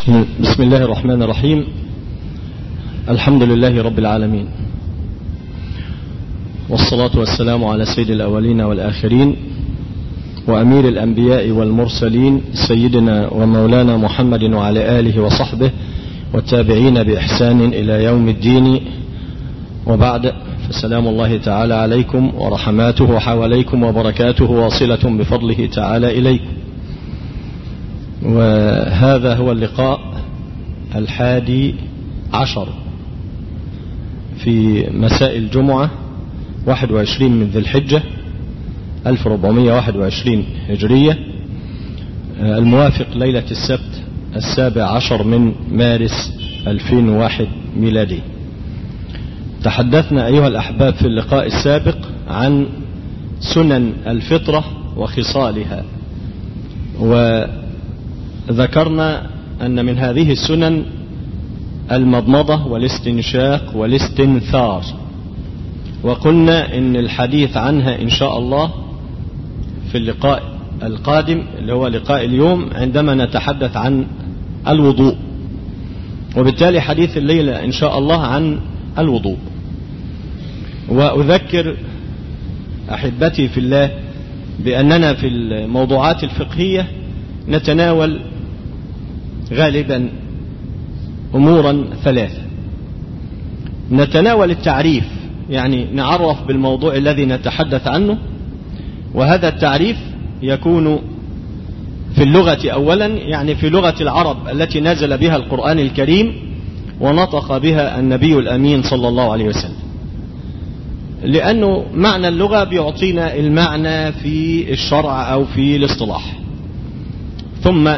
بسم, بسم الله الرحمن الرحيم الحمد لله رب العالمين والصلاة والسلام على سيد الأولين والآخرين وأمير الأنبياء والمرسلين سيدنا ومولانا محمد وعلى آله وصحبه والتابعين بإحسان إلى يوم الدين وبعد فسلام الله تعالى عليكم ورحماته حواليكم وبركاته واصلة بفضله تعالى إليكم وهذا هو اللقاء الحادي عشر في مساء الجمعة 21 من ذي الحجة 1421 هجرية الموافق ليلة السبت السابع عشر من مارس 2001 ميلادي تحدثنا أيها الأحباب في اللقاء السابق عن سنن الفطرة وخصالها وذكرنا أن من هذه السنن المضمضة والاستنشاق والاستنثار وقلنا إن الحديث عنها إن شاء الله في اللقاء القادم اللي هو لقاء اليوم عندما نتحدث عن الوضوء وبالتالي حديث الليلة إن شاء الله عن الوضوء وأذكر أحبتي في الله بأننا في الموضوعات الفقهية نتناول غالبا أمورا ثلاثة نتناول التعريف يعني نعرف بالموضوع الذي نتحدث عنه وهذا التعريف يكون في اللغة أولا يعني في لغة العرب التي نزل بها القرآن الكريم ونطق بها النبي الأمين صلى الله عليه وسلم لأنه معنى اللغة بيعطينا المعنى في الشرع أو في الاصطلاح ثم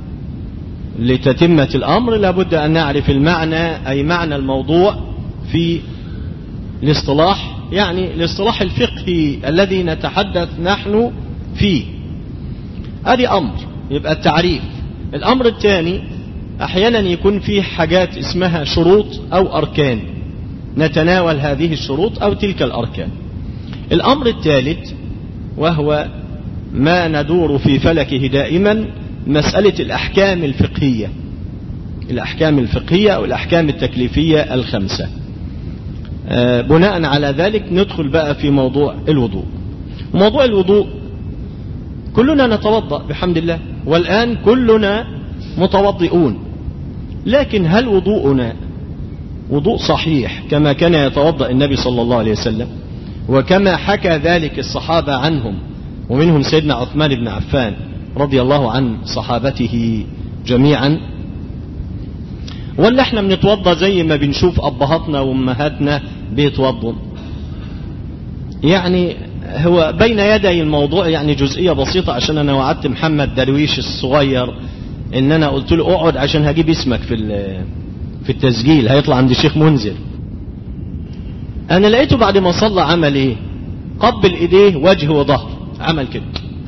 لتتمة الأمر لابد أن نعرف المعنى أي معنى الموضوع في الاصطلاح يعني الاصطلاح الفقهي الذي نتحدث نحن فيه هذه أمر يبقى التعريف الأمر الثاني أحيانا يكون فيه حاجات اسمها شروط أو أركان نتناول هذه الشروط أو تلك الأركان الأمر الثالث وهو ما ندور في فلكه دائما مسألة الأحكام الفقهية الأحكام الفقهية أو الأحكام التكليفية الخمسة بناء على ذلك ندخل بقى في موضوع الوضوء موضوع الوضوء كلنا نتوضأ بحمد الله والآن كلنا متوضئون لكن هل وضوءنا وضوء صحيح كما كان يتوضأ النبي صلى الله عليه وسلم وكما حكى ذلك الصحابة عنهم ومنهم سيدنا عثمان بن عفان رضي الله عن صحابته جميعا ولا احنا بنتوضى زي ما بنشوف ابهاتنا وامهاتنا بيتوضوا يعني هو بين يدي الموضوع يعني جزئيه بسيطه عشان انا وعدت محمد درويش الصغير ان انا قلت له اقعد عشان هجيب اسمك في في التسجيل هيطلع عند الشيخ منذر انا لقيته بعد ما صلى عمل ايه قبل ايديه وجه وظهر عمل كده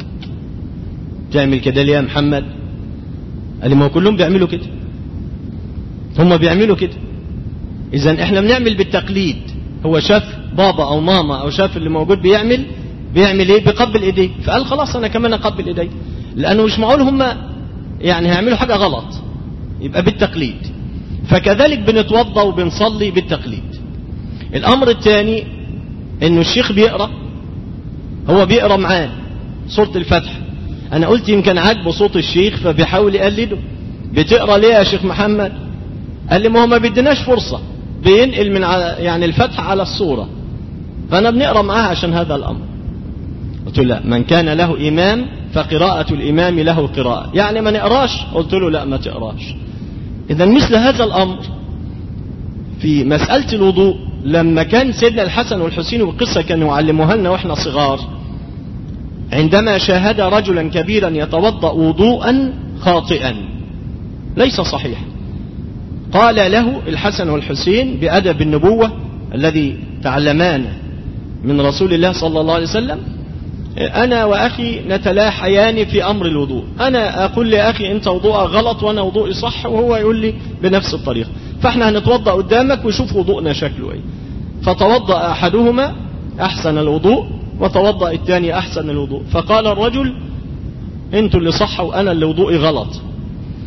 تعمل كده ليه يا محمد قال لي ما هو كلهم بيعملوا كده هم بيعملوا كده اذا احنا بنعمل بالتقليد هو شاف بابا او ماما او شاف اللي موجود بيعمل بيعمل ايه بيقبل ايديه فقال خلاص انا كمان اقبل ايديه لانه مش معقول هم يعني هيعملوا حاجه غلط يبقى بالتقليد فكذلك بنتوضى وبنصلي بالتقليد الامر الثاني انه الشيخ بيقرا هو بيقرا معاه سوره الفتح انا قلت يمكن عاجبه صوت الشيخ فبيحاول يقلده بتقرا ليه يا شيخ محمد قال لي ما هو ما بيديناش فرصه بينقل من على يعني الفتح على الصوره فانا بنقرا معاه عشان هذا الامر قلت له لا من كان له امام فقراءه الامام له قراءه يعني ما نقراش قلت له لا ما تقراش اذا مثل هذا الامر في مساله الوضوء لما كان سيدنا الحسن والحسين والقصه كانوا يعلموها لنا واحنا صغار عندما شاهد رجلا كبيرا يتوضا وضوءا خاطئا ليس صحيحا قال له الحسن والحسين بأدب النبوة الذي تعلمان من رسول الله صلى الله عليه وسلم أنا وأخي نتلاحيان في أمر الوضوء أنا أقول لأخي أنت وضوءك غلط وأنا وضوئي صح وهو يقول لي بنفس الطريقة فإحنا هنتوضأ قدامك وشوف وضوءنا شكله إيه فتوضأ أحدهما أحسن الوضوء وتوضأ الثاني أحسن الوضوء فقال الرجل أنتوا اللي صح وأنا اللي وضوئي غلط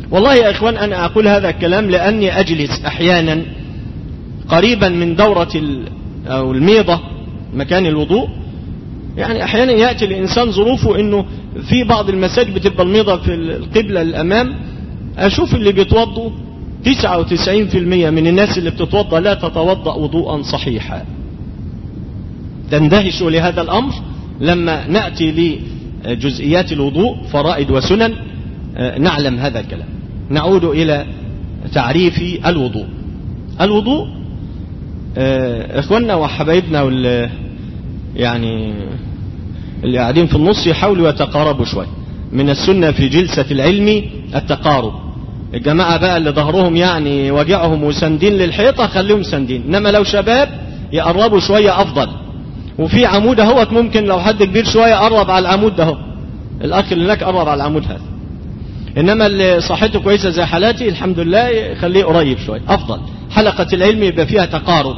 والله يا إخوان أنا أقول هذا الكلام لأني أجلس أحيانا قريبا من دورة أو الميضة مكان الوضوء يعني أحيانا يأتي الإنسان ظروفه أنه في بعض المساجد بتبقى الميضة في القبلة الأمام أشوف اللي بيتوضوا 99% من الناس اللي بتتوضا لا تتوضا وضوءا صحيحا تندهش لهذا الامر لما ناتي لجزئيات الوضوء فرائد وسنن نعلم هذا الكلام نعود الى تعريف الوضوء الوضوء اخواننا وحبايبنا واللي يعني اللي قاعدين في النص يحاولوا يتقاربوا شويه من السنه في جلسه العلم التقارب الجماعة بقى اللي ظهرهم يعني وجعهم وسندين للحيطة خليهم سندين إنما لو شباب يقربوا شوية أفضل وفي عمود اهوت ممكن لو حد كبير شوية قرب على العمود ده الأخ اللي هناك قرب على العمود هذا إنما اللي صحته كويسة زي حالاتي الحمد لله خليه قريب شوية أفضل حلقة العلم يبقى فيها تقارب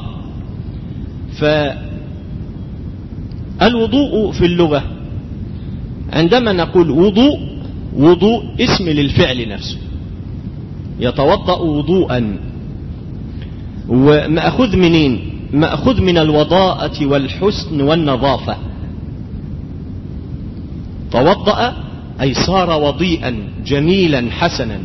فالوضوء في اللغة عندما نقول وضوء وضوء اسم للفعل نفسه يتوضأ وضوءا ومأخذ منين مأخذ من الوضاءة والحسن والنظافة توضأ أي صار وضيئا جميلا حسنا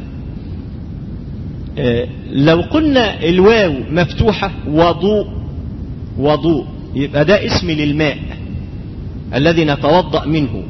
لو قلنا الواو مفتوحة وضوء وضوء يبقى ده اسم للماء الذي نتوضأ منه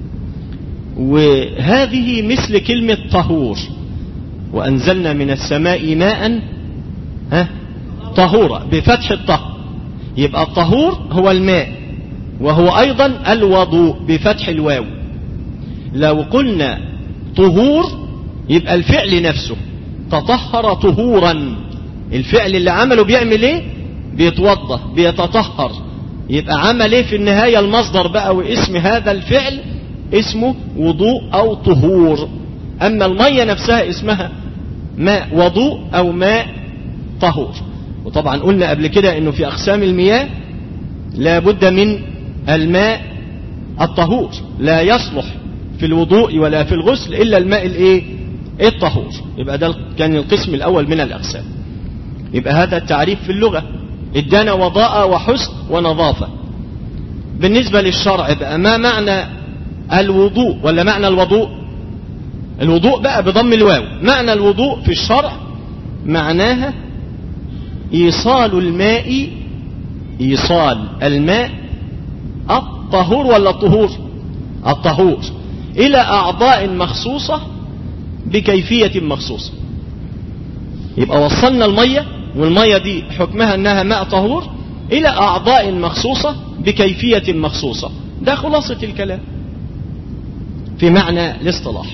وهذه مثل كلمة طهور وأنزلنا من السماء ماء ها طهورا بفتح الطه يبقى الطهور هو الماء وهو أيضا الوضوء بفتح الواو لو قلنا طهور يبقى الفعل نفسه تطهر طهورا الفعل اللي عمله بيعمل ايه بيتوضا بيتطهر يبقى عمل ايه في النهاية المصدر بقى واسم هذا الفعل اسمه وضوء او طهور اما المية نفسها اسمها ماء وضوء او ماء طهور وطبعا قلنا قبل كده انه في اقسام المياه لا بد من الماء الطهور لا يصلح في الوضوء ولا في الغسل الا الماء الايه الطهور يبقى ده كان القسم الاول من الاقسام يبقى هذا التعريف في اللغه ادانا وضاء وحسن ونظافه بالنسبه للشرع بقى ما معنى الوضوء ولا معنى الوضوء الوضوء بقى بضم الواو معنى الوضوء في الشرع معناها ايصال الماء ايصال الماء الطهور ولا الطهور الطهور الى اعضاء مخصوصة بكيفية مخصوصة يبقى وصلنا المية والمية دي حكمها انها ماء طهور الى اعضاء مخصوصة بكيفية مخصوصة ده خلاصة الكلام في معنى الاصطلاح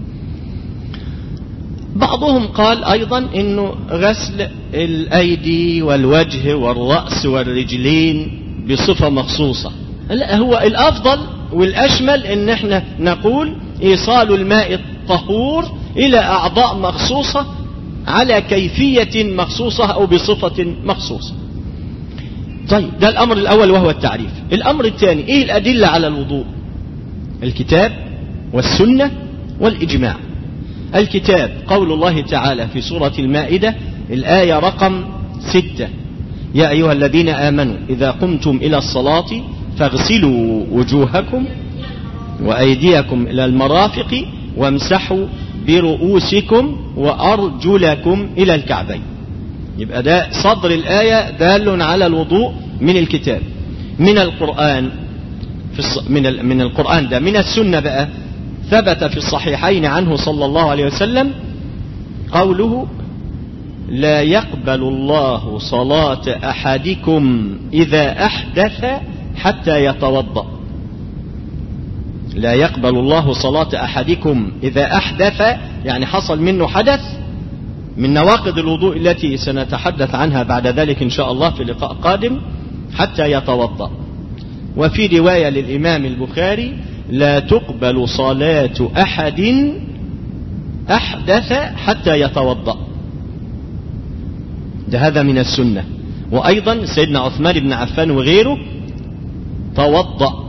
بعضهم قال ايضا انه غسل الايدي والوجه والرأس والرجلين بصفة مخصوصة لا هو الافضل والاشمل ان احنا نقول ايصال الماء الطهور الى اعضاء مخصوصة على كيفية مخصوصة او بصفة مخصوصة طيب ده الامر الاول وهو التعريف الامر الثاني ايه الادلة على الوضوء الكتاب والسنة والاجماع الكتاب قول الله تعالى في سورة المائدة الآية رقم ستة يا أيها الذين آمنوا إذا قمتم إلى الصلاة فاغسلوا وجوهكم وأيديكم إلى المرافق وامسحوا برؤوسكم وأرجلكم إلى الكعبين يبقى ده صدر الآية دال على الوضوء من الكتاب من القرآن في الص... من ال... من القرآن ده من السنة بقى ثبت في الصحيحين عنه صلى الله عليه وسلم قوله لا يقبل الله صلاة أحدكم إذا أحدث حتى يتوضأ لا يقبل الله صلاة أحدكم إذا أحدث يعني حصل منه حدث من نواقض الوضوء التي سنتحدث عنها بعد ذلك إن شاء الله في لقاء قادم حتى يتوضأ وفي رواية للإمام البخاري لا تقبل صلاة أحد أحدث حتى يتوضأ ده هذا من السنة وأيضا سيدنا عثمان بن عفان وغيره توضأ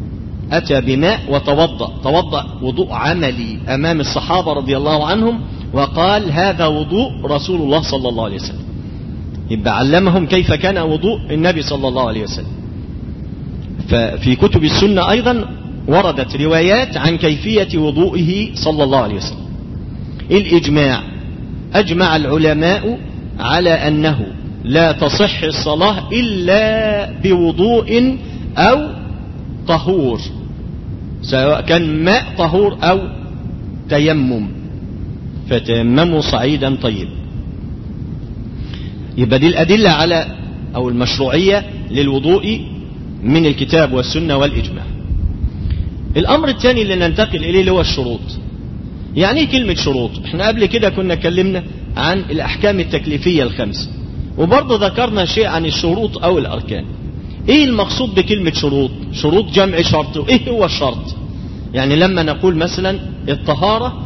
أتى بماء وتوضأ توضأ وضوء عملي أمام الصحابة رضي الله عنهم وقال هذا وضوء رسول الله صلى الله عليه وسلم يبقى علمهم كيف كان وضوء النبي صلى الله عليه وسلم ففي كتب السنة أيضا وردت روايات عن كيفية وضوئه صلى الله عليه وسلم الإجماع أجمع العلماء على أنه لا تصح الصلاة إلا بوضوء أو طهور سواء كان ماء طهور أو تيمم فتيمموا صعيدا طيب يبقى دي الأدلة على أو المشروعية للوضوء من الكتاب والسنة والإجماع الأمر الثاني اللي ننتقل إليه اللي هو الشروط يعني ايه كلمة شروط احنا قبل كده كنا اتكلمنا عن الأحكام التكليفية الخمس وبرضه ذكرنا شيء عن الشروط أو الأركان ايه المقصود بكلمة شروط شروط جمع شرط وايه هو الشرط يعني لما نقول مثلا الطهارة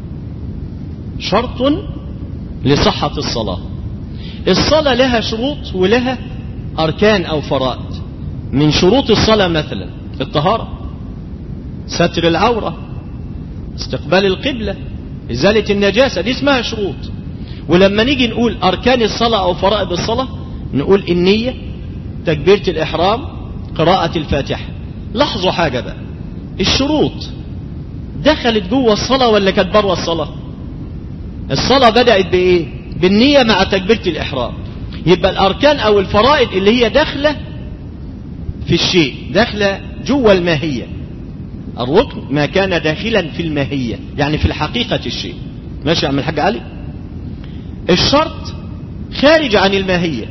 شرط لصحة الصلاة الصلاة لها شروط ولها أركان أو فرائض من شروط الصلاة مثلا الطهارة ستر العورة استقبال القبلة إزالة النجاسة دي اسمها شروط ولما نيجي نقول أركان الصلاة أو فرائض الصلاة نقول النية تكبيرة الإحرام قراءة الفاتحة لاحظوا حاجة بقى الشروط دخلت جوه الصلاة ولا كانت بره الصلاة الصلاة بدأت بإيه بالنية مع تكبيرة الإحرام يبقى الأركان أو الفرائض اللي هي داخلة في الشيء داخلة جوه الماهية الركن ما كان داخلا في الماهية يعني في الحقيقة الشيء ماشي يا عم الحاج علي الشرط خارج عن الماهية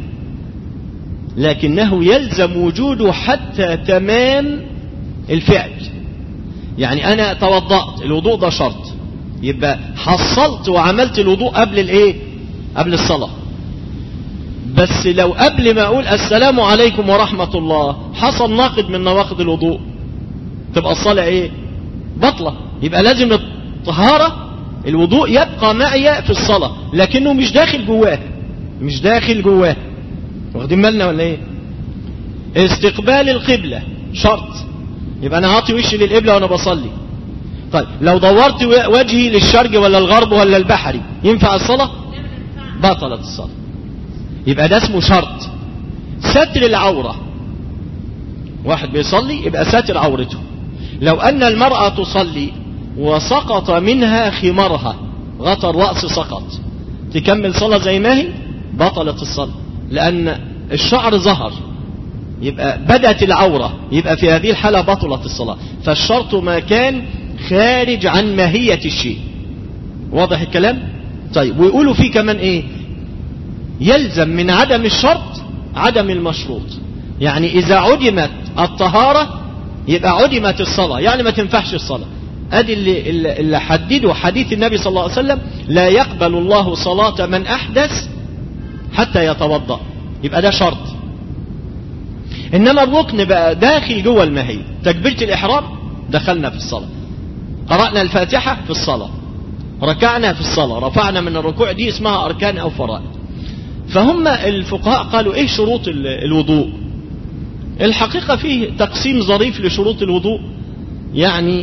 لكنه يلزم وجوده حتى تمام الفعل يعني أنا توضأت الوضوء ده شرط يبقى حصلت وعملت الوضوء قبل الايه قبل الصلاة بس لو قبل ما اقول السلام عليكم ورحمة الله حصل ناقض من نواقض الوضوء تبقى الصلاة ايه بطلة يبقى لازم الطهارة الوضوء يبقى معي في الصلاة لكنه مش داخل جواه مش داخل جواه واخدين بالنا ولا ايه استقبال القبلة شرط يبقى انا هعطي وشي للقبلة وانا بصلي طيب لو دورت وجهي للشرق ولا الغرب ولا البحري ينفع الصلاة بطلت الصلاة يبقى ده اسمه شرط ستر العورة واحد بيصلي يبقى ساتر عورته لو أن المرأة تصلي وسقط منها خمارها غطى الرأس سقط تكمل صلاة زي ما هي بطلت الصلاة لأن الشعر ظهر يبقى بدأت العورة يبقى في هذه الحالة بطلت الصلاة فالشرط ما كان خارج عن ماهية الشيء واضح الكلام طيب ويقولوا فيه كمان ايه يلزم من عدم الشرط عدم المشروط يعني اذا عدمت الطهارة يبقى عدمت الصلاة يعني ما تنفعش الصلاة ادي اللي, اللي حددوا حديث النبي صلى الله عليه وسلم لا يقبل الله صلاة من احدث حتى يتوضأ يبقى ده شرط انما الركن بقى داخل جوه الماهية تكبيرة الاحرام دخلنا في الصلاة قرأنا الفاتحة في الصلاة ركعنا في الصلاة رفعنا من الركوع دي اسمها أركان أو فرائض فهم الفقهاء قالوا إيه شروط الوضوء الحقيقة فيه تقسيم ظريف لشروط الوضوء يعني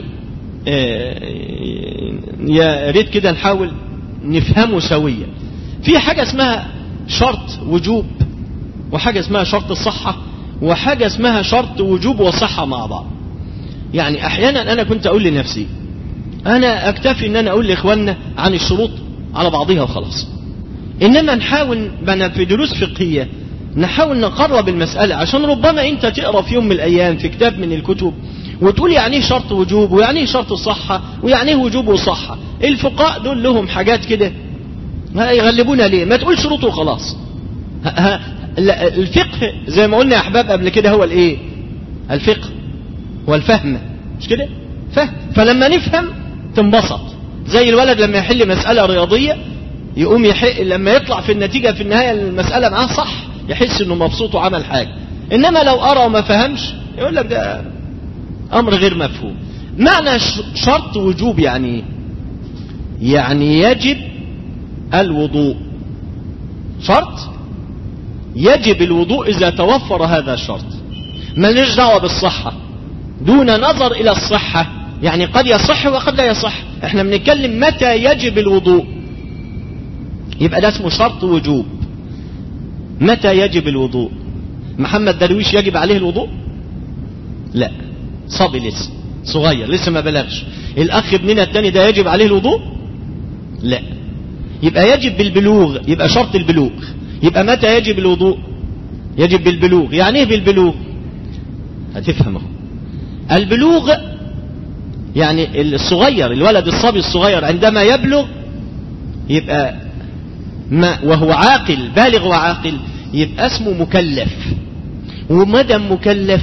يا ريت كده نحاول نفهمه سويا في حاجة اسمها شرط وجوب وحاجة اسمها شرط الصحة وحاجة اسمها شرط وجوب وصحة مع بعض يعني احيانا انا كنت اقول لنفسي انا اكتفي ان انا اقول لاخواننا عن الشروط على بعضها وخلاص انما نحاول بنا في دروس فقهية نحاول نقرب المسألة عشان ربما انت تقرأ في يوم من الايام في كتاب من الكتب وتقول يعني ايه شرط وجوب ويعني ايه شرط الصحة ويعني ايه وجوب وصحة الفقهاء دول لهم حاجات كده يغلبونا ليه ما تقول شروط وخلاص الفقه زي ما قلنا يا احباب قبل كده هو الايه الفقه والفهم مش كده فهم فلما نفهم تنبسط زي الولد لما يحل مسألة رياضية يقوم يحق لما يطلع في النتيجة في النهاية المسألة معاه صح يحس انه مبسوط وعمل حاجة انما لو ارى وما فهمش يقول لك ده امر غير مفهوم معنى شرط وجوب يعني يعني يجب الوضوء شرط يجب الوضوء اذا توفر هذا الشرط مالناش دعوه بالصحه دون نظر الى الصحة يعني قد يصح وقد لا يصح احنا بنتكلم متى يجب الوضوء يبقى ده اسمه شرط وجوب متى يجب الوضوء محمد درويش يجب عليه الوضوء لا صبي لسه صغير لسه ما بلغش الاخ ابننا التاني ده يجب عليه الوضوء لا يبقى يجب بالبلوغ يبقى شرط البلوغ يبقى متى يجب الوضوء يجب بالبلوغ يعني ايه بالبلوغ هتفهمه البلوغ يعني الصغير الولد الصبي الصغير عندما يبلغ يبقى ما وهو عاقل بالغ وعاقل يبقى اسمه مكلف ومدى مكلف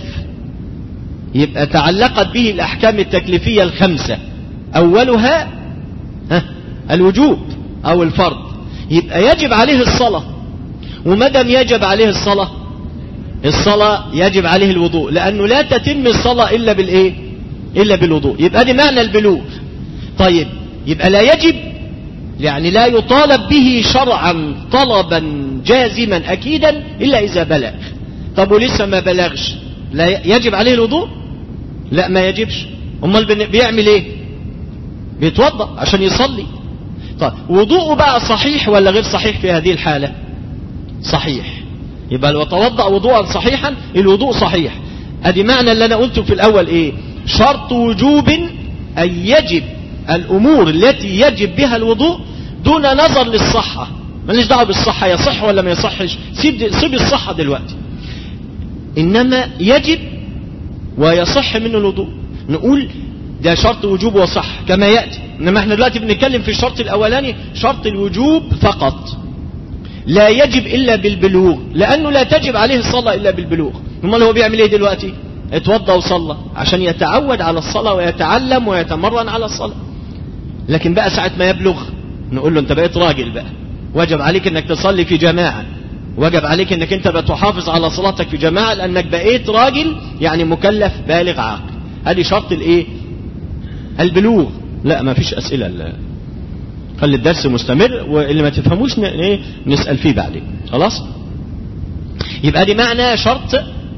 يبقى تعلقت به الأحكام التكليفية الخمسة أولها ها الوجوب أو الفرض يبقى يجب عليه الصلاة ومدى يجب عليه الصلاة الصلاة يجب عليه الوضوء لأنه لا تتم الصلاة إلا بالإيه إلا بالوضوء يبقى دي معنى البلوغ طيب يبقى لا يجب يعني لا يطالب به شرعا طلبا جازما أكيدا إلا إذا بلغ طب ولسه ما بلغش لا يجب عليه الوضوء لا ما يجبش امال بيعمل ايه بيتوضا عشان يصلي طيب وضوءه بقى صحيح ولا غير صحيح في هذه الحاله صحيح يبقى لو توضا وضوءا صحيحا الوضوء صحيح ادي معنى اللي انا قلته في الاول ايه شرط وجوب ان يجب الامور التي يجب بها الوضوء دون نظر للصحه ماليش دعوه بالصحه يصح ولا ما يصحش سيب سيب الصحه دلوقتي انما يجب ويصح منه الوضوء نقول ده شرط وجوب وصح كما يأتي انما احنا دلوقتي بنتكلم في الشرط الاولاني شرط الوجوب فقط لا يجب الا بالبلوغ لانه لا تجب عليه الصلاة الا بالبلوغ امال هو بيعمل ايه دلوقتي اتوضى وصلى عشان يتعود على الصلاة ويتعلم ويتمرن على الصلاة لكن بقى ساعة ما يبلغ نقول له انت بقيت راجل بقى وجب عليك انك تصلي في جماعة وجب عليك انك انت بتحافظ على صلاتك في جماعة لانك بقيت راجل يعني مكلف بالغ عاقل هذه شرط الايه البلوغ لا ما فيش اسئلة لا. خلي الدرس مستمر واللي ما تفهموش ن- ايه نسأل فيه بعدين خلاص يبقى دي معنى شرط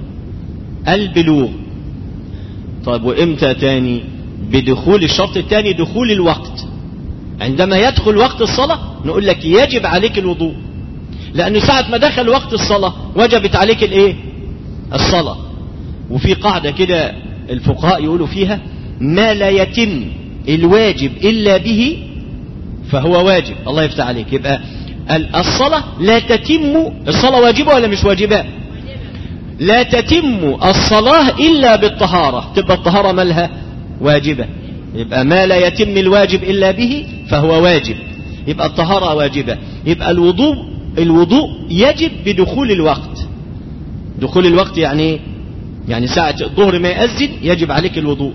البلوغ طيب وامتى تاني بدخول الشرط الثاني دخول الوقت عندما يدخل وقت الصلاة نقول لك يجب عليك الوضوء لأنه ساعة ما دخل وقت الصلاة وجبت عليك الايه الصلاة وفي قاعدة كده الفقهاء يقولوا فيها ما لا يتم الواجب إلا به فهو واجب الله يفتح عليك يبقى ال- الصلاة لا تتم الصلاة واجبة ولا مش واجبة لا تتم الصلاة إلا بالطهارة تبقى الطهارة مالها واجبة يبقى ما لا يتم الواجب إلا به فهو واجب يبقى الطهارة واجبة يبقى الوضوء الوضوء يجب بدخول الوقت دخول الوقت يعني ايه؟ يعني ساعة الظهر ما يأذن يجب عليك الوضوء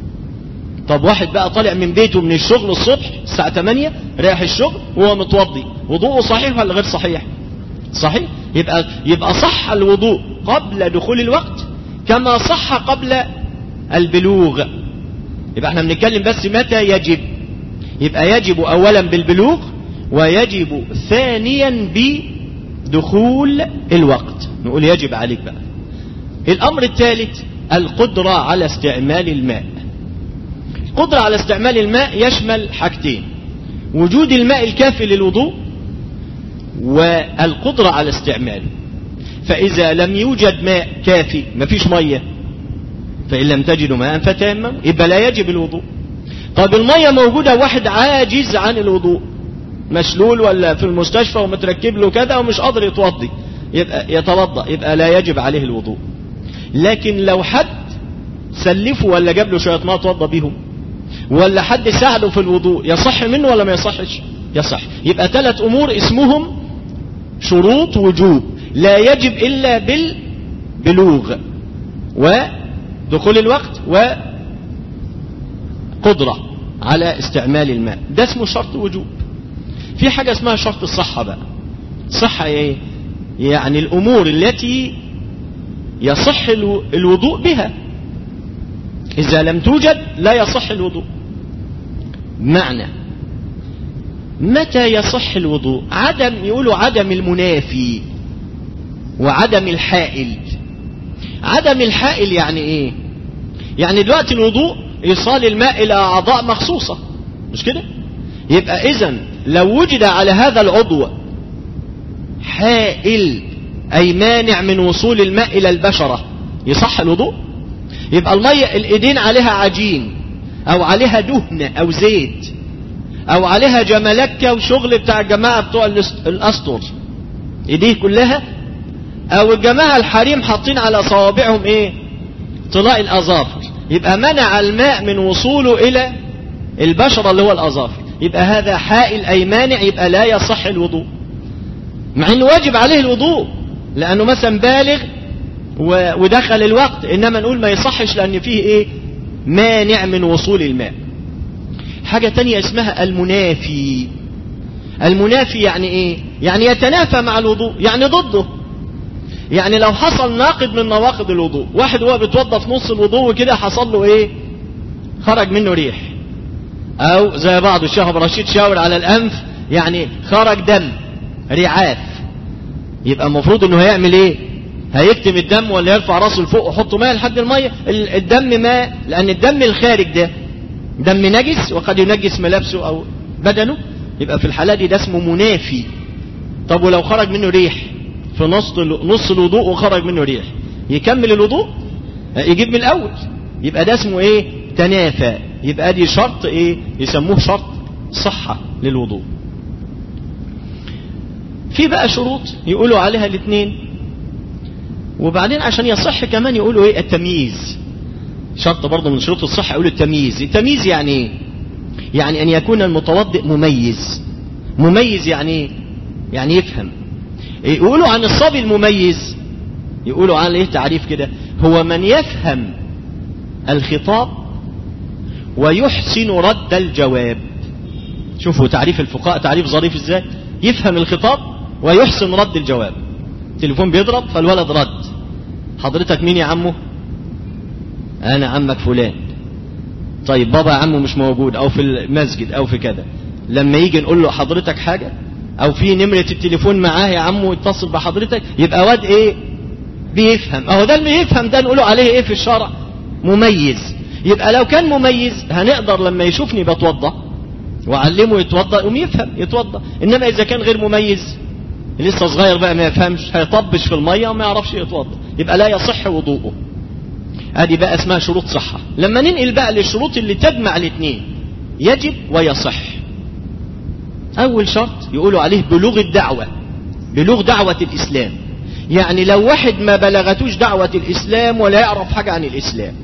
طب واحد بقى طالع من بيته من الشغل الصبح الساعة 8 رايح الشغل وهو متوضي وضوءه صحيح ولا غير صحيح صحيح يبقى يبقى صح الوضوء قبل دخول الوقت كما صح قبل البلوغ يبقى احنا بنتكلم بس متى يجب يبقى يجب اولا بالبلوغ ويجب ثانيا بدخول الوقت نقول يجب عليك بقى الامر الثالث القدرة على استعمال الماء القدرة على استعمال الماء يشمل حاجتين وجود الماء الكافي للوضوء والقدرة على استعماله فإذا لم يوجد ماء كافي مفيش مية فإن لم تجدوا ماء فتيمموا يبقى لا يجب الوضوء طب المية موجودة واحد عاجز عن الوضوء مشلول ولا في المستشفى ومتركب له كذا ومش قادر يتوضي يبقى يتوضا يبقى لا يجب عليه الوضوء لكن لو حد سلفه ولا جاب له شويه ميه اتوضى بيهم ولا حد ساعده في الوضوء يصح منه ولا ما يصحش يصح يبقى ثلاث امور اسمهم شروط وجوب لا يجب الا بالبلوغ ودخول الوقت وقدرة على استعمال الماء ده اسمه شرط وجوب في حاجة اسمها شرط الصحة بقى صحة ايه يعني الامور التي يصح الو- الوضوء بها اذا لم توجد لا يصح الوضوء معنى متى يصح الوضوء عدم يقولوا عدم المنافي وعدم الحائل عدم الحائل يعني ايه يعني دلوقتي الوضوء ايصال الماء الى اعضاء مخصوصة مش كده يبقى اذا لو وجد على هذا العضو حائل أي مانع من وصول الماء إلى البشرة يصح الوضوء يبقى المية الإيدين عليها عجين أو عليها دهن أو زيت أو عليها جملكة وشغل بتاع الجماعة بتوع الأسطر إيديه كلها أو الجماعة الحريم حاطين على صوابعهم إيه طلاء الأظافر يبقى منع الماء من وصوله إلى البشرة اللي هو الأظافر يبقى هذا حائل أي مانع يبقى لا يصح الوضوء مع انه واجب عليه الوضوء لانه مثلا بالغ ودخل الوقت انما نقول ما يصحش لان فيه ايه مانع من وصول الماء حاجة تانية اسمها المنافي المنافي يعني ايه يعني يتنافى مع الوضوء يعني ضده يعني لو حصل ناقض من نواقض الوضوء واحد هو بيتوضى في نص الوضوء كده حصل له ايه خرج منه ريح او زي بعض الشيخ ابو رشيد شاور على الانف يعني خرج دم رعاف يبقى المفروض انه هيعمل ايه هيكتم الدم ولا يرفع راسه لفوق ويحط ماء لحد الميه الدم ماء لان الدم الخارج ده دم نجس وقد ينجس ملابسه او بدنه يبقى في الحالة دي ده اسمه منافي طب ولو خرج منه ريح في نص نص الوضوء وخرج منه ريح يكمل الوضوء يجيب من الاول يبقى ده اسمه ايه تنافى يبقى دي شرط ايه يسموه شرط صحة للوضوء في بقى شروط يقولوا عليها الاثنين وبعدين عشان يصح كمان يقولوا ايه التمييز شرط برضه من شروط الصحة يقولوا التمييز التمييز يعني ايه يعني ان يكون المتوضئ مميز مميز يعني ايه يعني يفهم يقولوا عن الصبي المميز يقولوا عن ايه تعريف كده هو من يفهم الخطاب ويحسن رد الجواب شوفوا تعريف الفقهاء تعريف ظريف ازاي يفهم الخطاب ويحسن رد الجواب تليفون بيضرب فالولد رد حضرتك مين يا عمو انا عمك فلان طيب بابا يا عمو مش موجود او في المسجد او في كذا لما يجي نقول له حضرتك حاجة او في نمرة التليفون معاه يا عمو يتصل بحضرتك يبقى واد ايه بيفهم اهو ده اللي يفهم ده نقوله عليه ايه في الشرع مميز يبقى لو كان مميز هنقدر لما يشوفني بتوضى وعلمه يتوضا يقوم يفهم يتوضا انما اذا كان غير مميز لسه صغير بقى ما يفهمش هيطبش في الميه وما يعرفش يتوضا يبقى لا يصح وضوءه ادي بقى اسمها شروط صحه لما ننقل بقى للشروط اللي تجمع الاثنين يجب ويصح اول شرط يقولوا عليه بلوغ الدعوه بلوغ دعوه الاسلام يعني لو واحد ما بلغتوش دعوه الاسلام ولا يعرف حاجه عن الاسلام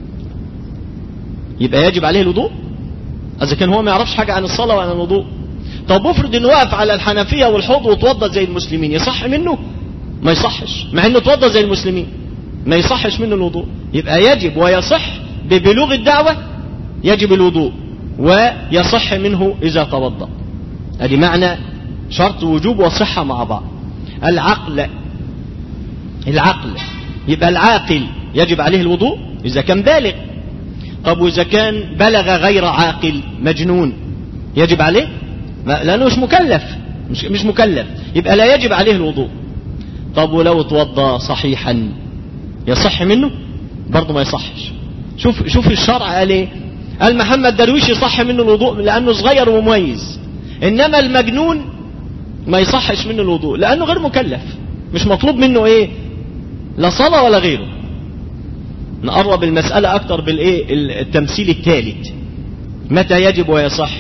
يبقى يجب عليه الوضوء اذا كان هو ما يعرفش حاجه عن الصلاه وعن الوضوء طب افرض انه واقف على الحنفيه والحوض وتوضى زي المسلمين يصح منه ما يصحش مع انه توضى زي المسلمين ما يصحش منه الوضوء يبقى يجب ويصح ببلوغ الدعوة يجب الوضوء ويصح منه إذا توضأ ادي معنى شرط وجوب وصحة مع بعض العقل العقل يبقى العاقل يجب عليه الوضوء إذا كان بالغ طب وإذا كان بلغ غير عاقل مجنون يجب عليه لأنه مش مكلف مش, مش مكلف يبقى لا يجب عليه الوضوء طب ولو توضى صحيحا يصح منه برضه ما يصحش شوف شوف الشرع قال ايه قال محمد درويش يصح منه الوضوء لانه صغير ومميز انما المجنون ما يصحش منه الوضوء لانه غير مكلف مش مطلوب منه ايه لا صلاة ولا غيره نقرب المسألة اكتر بالايه التمثيل الثالث متى يجب ويصح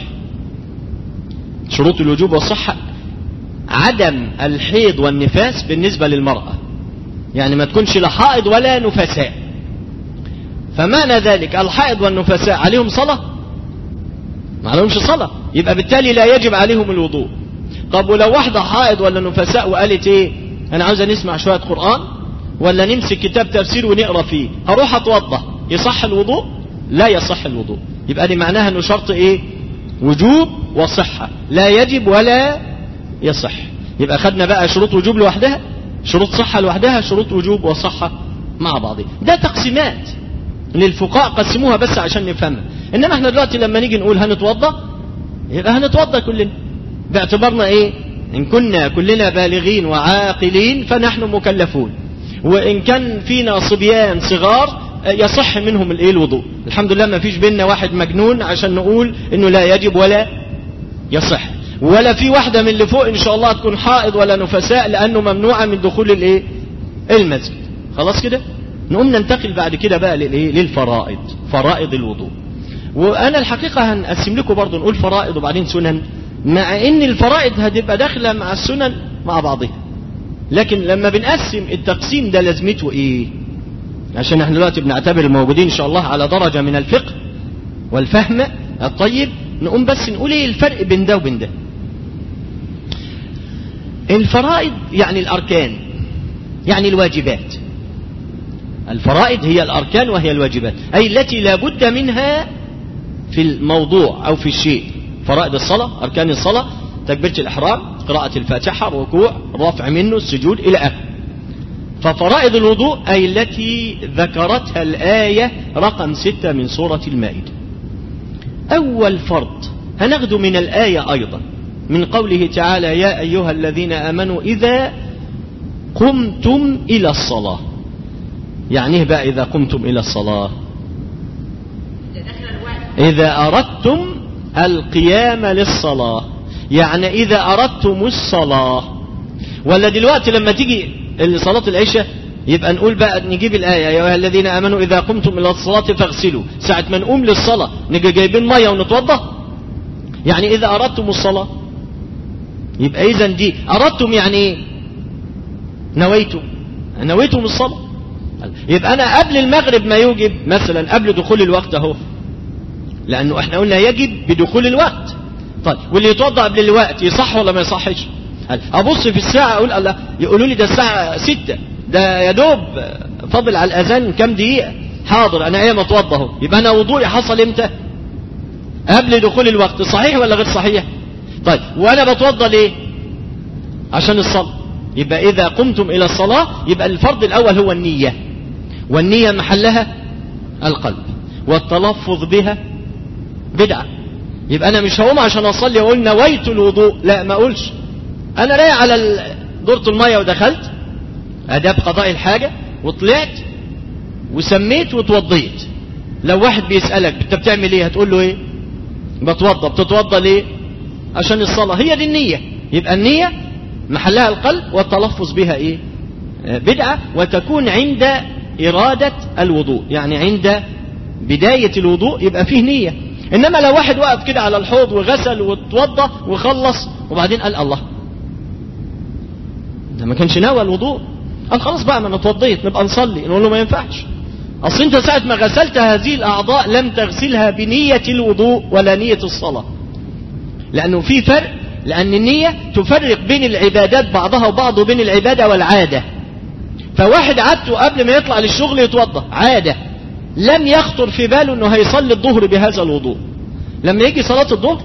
شروط الوجوب والصحة عدم الحيض والنفاس بالنسبة للمرأة يعني ما تكونش لا حائض ولا نفساء فمعنى ذلك الحائض والنفساء عليهم صلاة ما عليهمش صلاة يبقى بالتالي لا يجب عليهم الوضوء طب ولو واحدة حائض ولا نفساء وقالت ايه انا عاوزة نسمع شوية قرآن ولا نمسك كتاب تفسير ونقرا فيه هروح اتوضى يصح الوضوء لا يصح الوضوء يبقى دي معناها انه شرط ايه وجوب وصحة لا يجب ولا يصح يبقى خدنا بقى شروط وجوب لوحدها شروط صحة لوحدها شروط وجوب وصحة مع بعضها ده تقسيمات للفقهاء قسموها بس عشان نفهمها انما احنا دلوقتي لما نيجي نقول هنتوضى يبقى هنتوضى كلنا باعتبارنا ايه ان كنا كلنا بالغين وعاقلين فنحن مكلفون وان كان فينا صبيان صغار يصح منهم الايه الوضوء الحمد لله ما فيش بينا واحد مجنون عشان نقول انه لا يجب ولا يصح ولا في واحدة من اللي فوق ان شاء الله تكون حائض ولا نفساء لانه ممنوعة من دخول الايه المسجد خلاص كده نقوم ننتقل بعد كده بقى للايه للفرائض فرائض الوضوء وانا الحقيقة هنقسم لكم برضه نقول فرائض وبعدين سنن مع ان الفرائض هتبقى داخلة مع السنن مع بعضها لكن لما بنقسم التقسيم ده لازمته ايه عشان احنا دلوقتي بنعتبر الموجودين ان شاء الله على درجة من الفقه والفهم الطيب نقوم بس نقول ايه الفرق بين ده وبين ده الفرائض يعني الاركان يعني الواجبات الفرائض هي الاركان وهي الواجبات اي التي لا بد منها في الموضوع او في الشيء فرائض الصلاة اركان الصلاة تكبيرة الاحرام قراءة الفاتحة الركوع الرفع منه السجود الى اخره ففرائض الوضوء أي التي ذكرتها الآية رقم ستة من سورة المائدة أول فرض هناخده من الآية أيضا من قوله تعالى يا أيها الذين آمنوا إذا قمتم إلى الصلاة يعني إيه بقى إذا قمتم إلى الصلاة إذا أردتم القيام للصلاة يعني إذا أردتم الصلاة ولا دلوقتي لما تيجي صلاة العشاء يبقى نقول بقى نجيب الآية يا أيها الذين آمنوا إذا قمتم إلى الصلاة فاغسلوا ساعة ما نقوم للصلاة نجي جايبين مية ونتوضى يعني إذا أردتم الصلاة يبقى إذا دي أردتم يعني إيه نويتم نويتم الصلاة يبقى أنا قبل المغرب ما يوجب مثلا قبل دخول الوقت أهو لأنه إحنا قلنا يجب بدخول الوقت طيب واللي يتوضأ قبل الوقت يصح ولا ما يصحش ابص في الساعة اقول الله يقولوا لي ده الساعة ستة ده يا دوب فاضل على الاذان كام دقيقة حاضر انا ايه متوضى اهو يبقى انا وضوئي حصل امتى قبل دخول الوقت صحيح ولا غير صحيح طيب وانا بتوضى ليه عشان الصلاة يبقى اذا قمتم الى الصلاة يبقى الفرض الاول هو النية والنية محلها القلب والتلفظ بها بدعة يبقى انا مش هقوم عشان اصلي واقول نويت الوضوء لا ما اقولش انا رايح على دورة المية ودخلت اداب قضاء الحاجة وطلعت وسميت وتوضيت لو واحد بيسألك انت بتعمل ايه هتقول له ايه بتوضى بتتوضى ليه عشان الصلاة هي دي النية يبقى النية محلها القلب والتلفظ بها ايه بدعة وتكون عند إرادة الوضوء يعني عند بداية الوضوء يبقى فيه نية إنما لو واحد وقف كده على الحوض وغسل وتوضى وخلص وبعدين قال الله ده ما كانش ناوي الوضوء قال خلاص بقى ما انا اتوضيت نبقى نصلي نقول له ما ينفعش اصل انت ساعة ما غسلت هذه الاعضاء لم تغسلها بنية الوضوء ولا نية الصلاة لانه في فرق لان النية تفرق بين العبادات بعضها وبعض وبين العبادة والعادة فواحد عادته قبل ما يطلع للشغل يتوضا عادة لم يخطر في باله انه هيصلي الظهر بهذا الوضوء لما يجي صلاة الظهر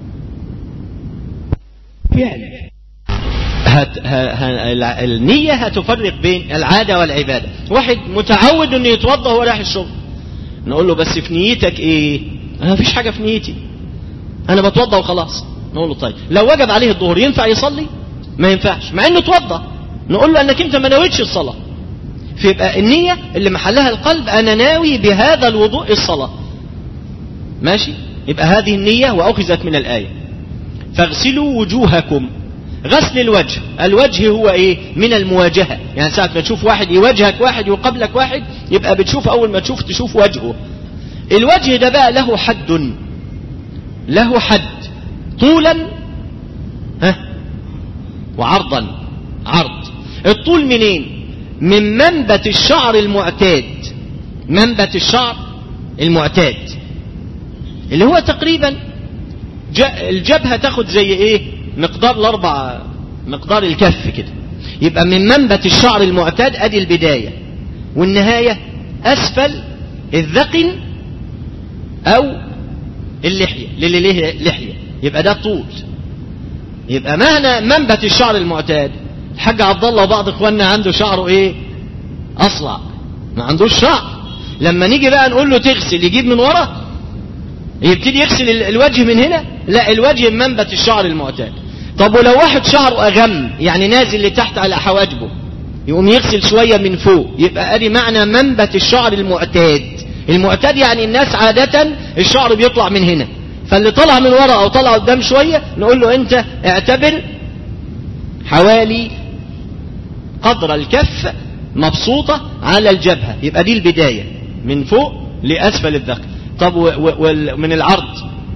يعني هت ه... ه... النية هتفرق بين العادة والعبادة واحد متعود انه يتوضا وهو رايح الشغل نقول له بس في نيتك ايه انا مفيش حاجة في نيتي انا بتوضا وخلاص نقول له طيب لو وجب عليه الظهر ينفع يصلي ما ينفعش مع انه اتوضا نقول له انك انت ما نويتش الصلاة فيبقى النية اللي محلها القلب انا ناوي بهذا الوضوء الصلاة ماشي يبقى هذه النية واخذت من الاية فاغسلوا وجوهكم غسل الوجه الوجه هو ايه من المواجهة يعني ساعة ما تشوف واحد يواجهك واحد يقابلك واحد يبقى بتشوف اول ما تشوف تشوف وجهه الوجه ده بقى له حد له حد طولا ها وعرضا عرض الطول منين من منبت الشعر المعتاد منبت الشعر المعتاد اللي هو تقريبا الجبهة تاخد زي ايه مقدار الاربع مقدار الكف كده يبقى من منبت الشعر المعتاد ادي البداية والنهاية اسفل الذقن او اللحية للي ليه لحية يبقى ده طول يبقى معنى منبت الشعر المعتاد الحاج عبد الله وبعض اخواننا عنده شعره ايه اصلع ما عندوش شعر لما نيجي بقى نقول له تغسل يجيب من ورا يبتدي يغسل الوجه من هنا لا الوجه من منبت الشعر المعتاد طب ولو واحد شعره اغم يعني نازل لتحت على حواجبه يقوم يغسل شوية من فوق يبقى ادي معنى منبت الشعر المعتاد المعتاد يعني الناس عادة الشعر بيطلع من هنا فاللي طلع من ورا او طلع قدام شوية نقول له انت اعتبر حوالي قدر الكف مبسوطة على الجبهة يبقى دي البداية من فوق لأسفل الذقن طب ومن العرض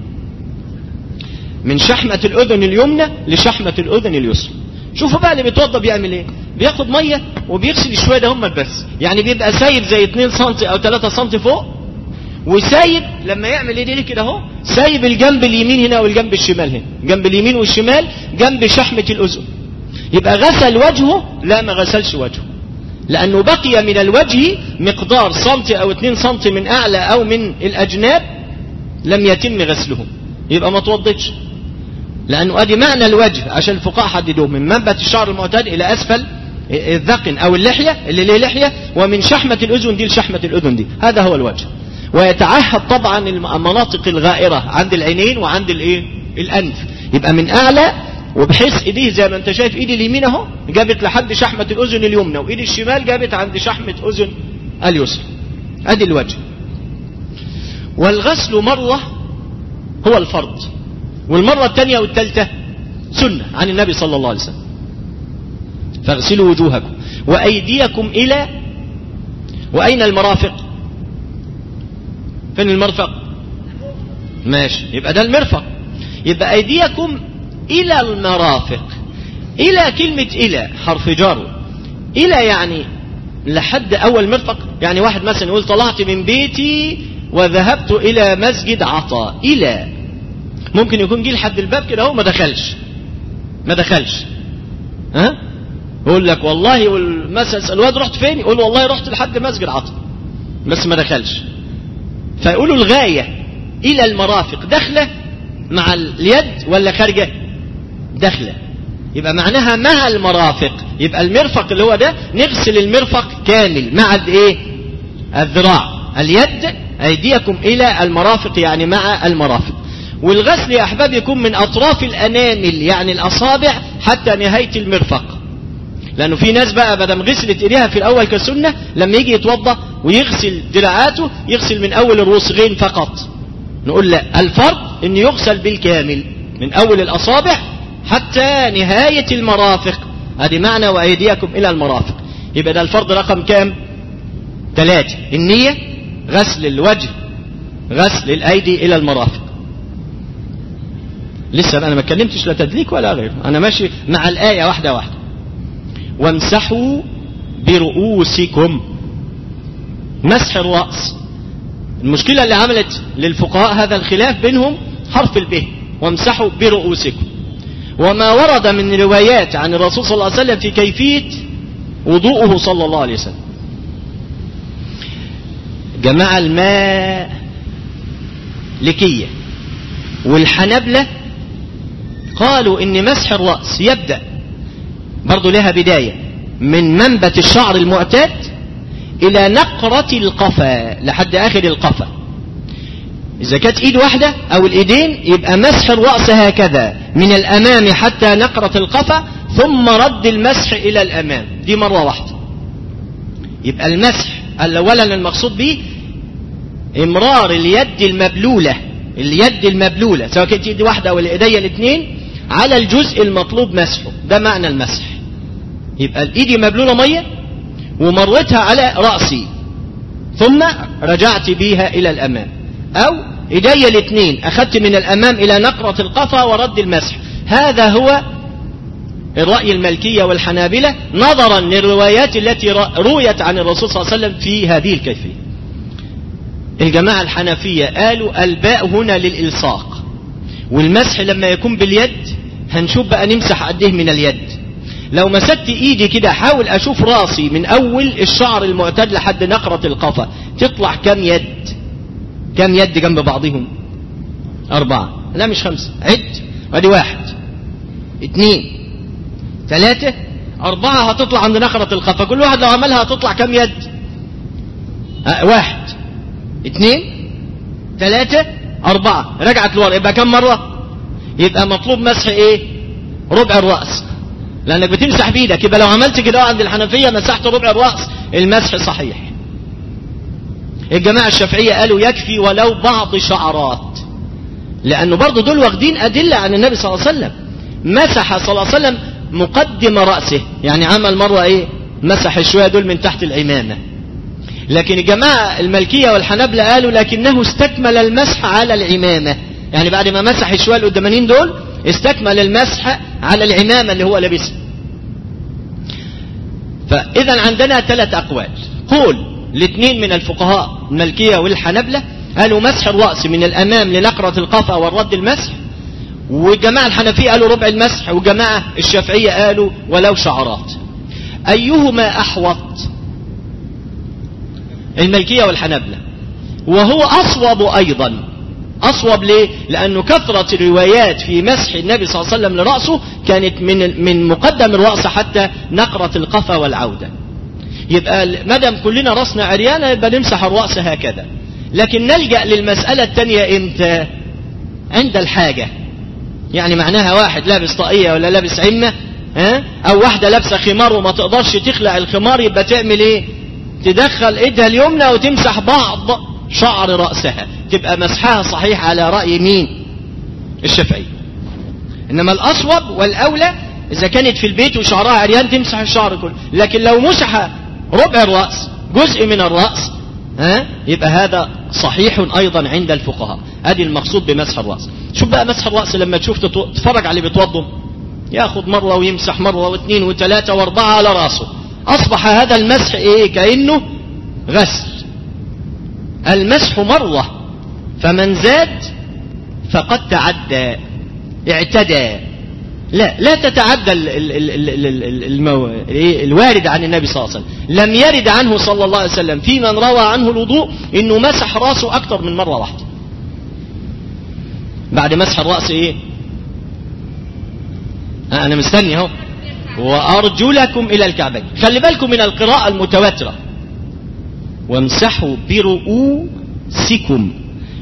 من شحمة الأذن اليمنى لشحمة الأذن اليسرى شوفوا بقى اللي بيتوضى بيعمل ايه بياخد ميه وبيغسل شويه ده هم بس يعني بيبقى سايب زي 2 سم او 3 سم فوق وسايب لما يعمل ايه دي كده اهو سايب الجنب اليمين هنا والجنب الشمال هنا جنب اليمين والشمال جنب شحمة الأذن يبقى غسل وجهه لا ما غسلش وجهه لأنه بقي من الوجه مقدار سنتي أو 2 سنتي من أعلى أو من الأجناب لم يتم غسلهم يبقى ما توضتش لأنه أدي معنى الوجه عشان الفقهاء حددوه من منبت الشعر المعتاد إلى أسفل الذقن أو اللحية اللي ليه لحية ومن شحمة الأذن دي لشحمة الأذن دي هذا هو الوجه ويتعهد طبعا المناطق الغائرة عند العينين وعند الايه الأنف يبقى من أعلى وبحيث ايديه زي ما انت شايف ايدي اليمين اهو جابت لحد شحمة الأذن اليمنى وايدي الشمال جابت عند شحمة أذن اليسرى ادي الوجه والغسل مرة هو الفرض والمرة الثانية والثالثة سنة عن النبي صلى الله عليه وسلم فاغسلوا وجوهكم وأيديكم إلى وأين المرافق فين المرفق ماشي يبقى ده المرفق يبقى أيديكم إلى المرافق إلى كلمة إلى حرف جر إلى يعني لحد أول مرفق يعني واحد مثلا يقول طلعت من بيتي وذهبت إلى مسجد عطاء إلى ممكن يكون جه لحد الباب كده هو ما دخلش ما دخلش ها يقول لك والله مثلا الواد رحت فين يقول والله رحت لحد مسجد عطاء بس ما دخلش فيقولوا الغاية إلى المرافق داخلة مع اليد ولا خارجة داخلة يبقى معناها مع المرافق يبقى المرفق اللي هو ده نغسل المرفق كامل مع الايه الذراع اليد أيديكم إلى المرافق يعني مع المرافق والغسل يا أحباب يكون من أطراف الأنامل يعني الأصابع حتى نهاية المرفق لأنه في ناس بقى بدم غسلت إيديها في الأول كسنة لما يجي يتوضأ ويغسل دراعاته يغسل من أول الرسغين فقط نقول لا الفرض أن يغسل بالكامل من أول الأصابع حتى نهاية المرافق هذه معنى وأيديكم إلى المرافق يبقى ده الفرض رقم كام ثلاثة النية غسل الوجه غسل الأيدي إلى المرافق لسه أنا ما اتكلمتش لا تدليك ولا غيره أنا ماشي مع الآية واحدة واحدة وامسحوا برؤوسكم مسح الرأس المشكلة اللي عملت للفقهاء هذا الخلاف بينهم حرف الب وامسحوا برؤوسكم وما ورد من روايات عن الرسول صلى الله عليه وسلم في كيفية وضوءه صلى الله عليه وسلم جماعة الماء لكية والحنبلة قالوا ان مسح الرأس يبدأ برضو لها بداية من منبت الشعر المعتاد الى نقرة القفا لحد اخر القفا اذا كانت ايد واحدة او الايدين يبقى مسح الرأس هكذا من الامام حتى نقرة القفا ثم رد المسح الى الامام دي مرة واحدة يبقى المسح اولا المقصود به امرار اليد المبلولة اليد المبلولة سواء كانت ايد واحدة او الايديا الاثنين على الجزء المطلوب مسحه ده معنى المسح يبقى الايد مبلولة مية ومرتها على رأسي ثم رجعت بيها إلى الأمام أو إيدي الاثنين أخذت من الأمام إلى نقرة القفا ورد المسح هذا هو الرأي الملكية والحنابلة نظرا للروايات التي رويت عن الرسول صلى الله عليه وسلم في هذه الكيفية الجماعة الحنفية قالوا الباء هنا للإلصاق والمسح لما يكون باليد هنشوف بقى نمسح قد ايه من اليد لو مسكت ايدي كده حاول اشوف راسي من اول الشعر المعتاد لحد نقرة القفا تطلع كم يد كم يد جنب بعضهم اربعة لا مش خمسة عد ادي واحد اتنين ثلاثة اربعة هتطلع عند نقرة القفا كل واحد لو عملها هتطلع كم يد اه واحد اتنين ثلاثة اربعة رجعت لورا يبقى كم مرة يبقى مطلوب مسح ايه ربع الرأس لانك بتمسح بايدك يبقى لو عملت كده عند الحنفية مسحت ربع الرأس المسح لأنه برضو دول واخدين أدلة عن النبي صلى الله عليه وسلم مسح صلى الله عليه وسلم مقدم رأسه يعني عمل مرة إيه مسح شوية دول من تحت العمامة لكن الجماعة الملكية والحنابلة قالوا لكنه استكمل المسح على العمامة يعني بعد ما مسح شوية القدامانين دول استكمل المسح على العمامة اللي هو لابسها فإذا عندنا ثلاث أقوال قول الاثنين من الفقهاء الملكية والحنبلة قالوا مسح الرأس من الأمام لنقرة القفا والرد المسح والجماعة الحنفية قالوا ربع المسح والجماعة الشافعية قالوا ولو شعرات أيهما أحوط الملكية والحنبلة وهو أصوب أيضا أصوب ليه؟ لأنه كثرة الروايات في مسح النبي صلى الله عليه وسلم لرأسه كانت من من مقدم الرأس حتى نقرة القفا والعودة. يبقى مدام كلنا رأسنا عريانة يبقى نمسح الرأس هكذا. لكن نلجأ للمسألة الثانية إمتى؟ عند الحاجة. يعني معناها واحد لابس طاقية ولا لابس عمة ها؟ أو واحدة لابسة خمار وما تقدرش تخلع الخمار يبقى تعمل إيه؟ تدخل إيدها اليمنى وتمسح بعض شعر رأسها تبقى مسحها صحيح على رأي مين الشافعي إنما الأصوب والأولى إذا كانت في البيت وشعرها عريان تمسح الشعر كله لكن لو مسح ربع الرأس جزء من الرأس ها يبقى هذا صحيح أيضا عند الفقهاء ادي المقصود بمسح الرأس شوف بقى مسح الرأس لما تشوف تتفرج على اللي بيتوضم ياخد مرة ويمسح مرة واثنين وثلاثة واربعة على رأسه أصبح هذا المسح إيه كأنه غسل المسح مرة فمن زاد فقد تعدى اعتدى لا لا تتعدى ال ال ال ال ال المو... الوارد عن النبي صلى الله عليه وسلم لم يرد عنه صلى الله عليه وسلم في من روى عنه الوضوء انه مسح راسه اكثر من مرة واحدة بعد مسح الرأس ايه انا مستني اهو وارجلكم الى الكعبين خلي بالكم من القراءة المتواترة وامسحوا برؤوسكم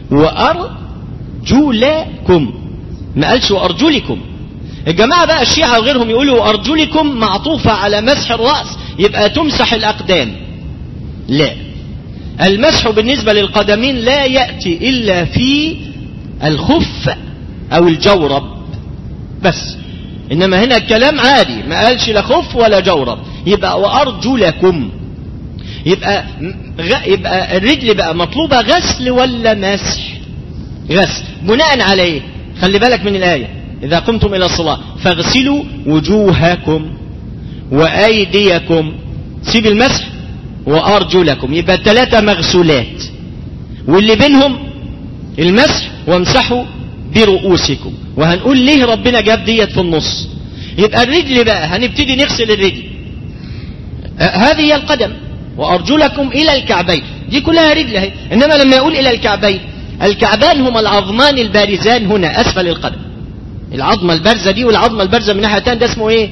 وارجلكم ما قالش وارجلكم الجماعة بقى الشيعة وغيرهم يقولوا أرجلكم معطوفة على مسح الرأس يبقى تمسح الأقدام لا المسح بالنسبة للقدمين لا يأتي إلا في الخف أو الجورب بس إنما هنا الكلام عادي ما قالش لا خف ولا جورب يبقى وأرجلكم يبقى يبقى الرجل بقى مطلوبة غسل ولا مسح غسل بناء على ايه خلي بالك من الآية إذا قمتم إلى الصلاة فاغسلوا وجوهكم وأيديكم سيب المسح وأرجلكم يبقى الثلاثة مغسولات واللي بينهم المسح وامسحوا برؤوسكم وهنقول ليه ربنا جاب ديت في النص يبقى الرجل بقى هنبتدي نغسل الرجل هذه هي القدم وأرجلكم إلى الكعبين دي كلها رجل اهي إنما لما يقول إلى الكعبين الكعبان هما العظمان البارزان هنا أسفل القدم العظمة البارزة دي والعظمة البارزة من ناحية تانية ده اسمه ايه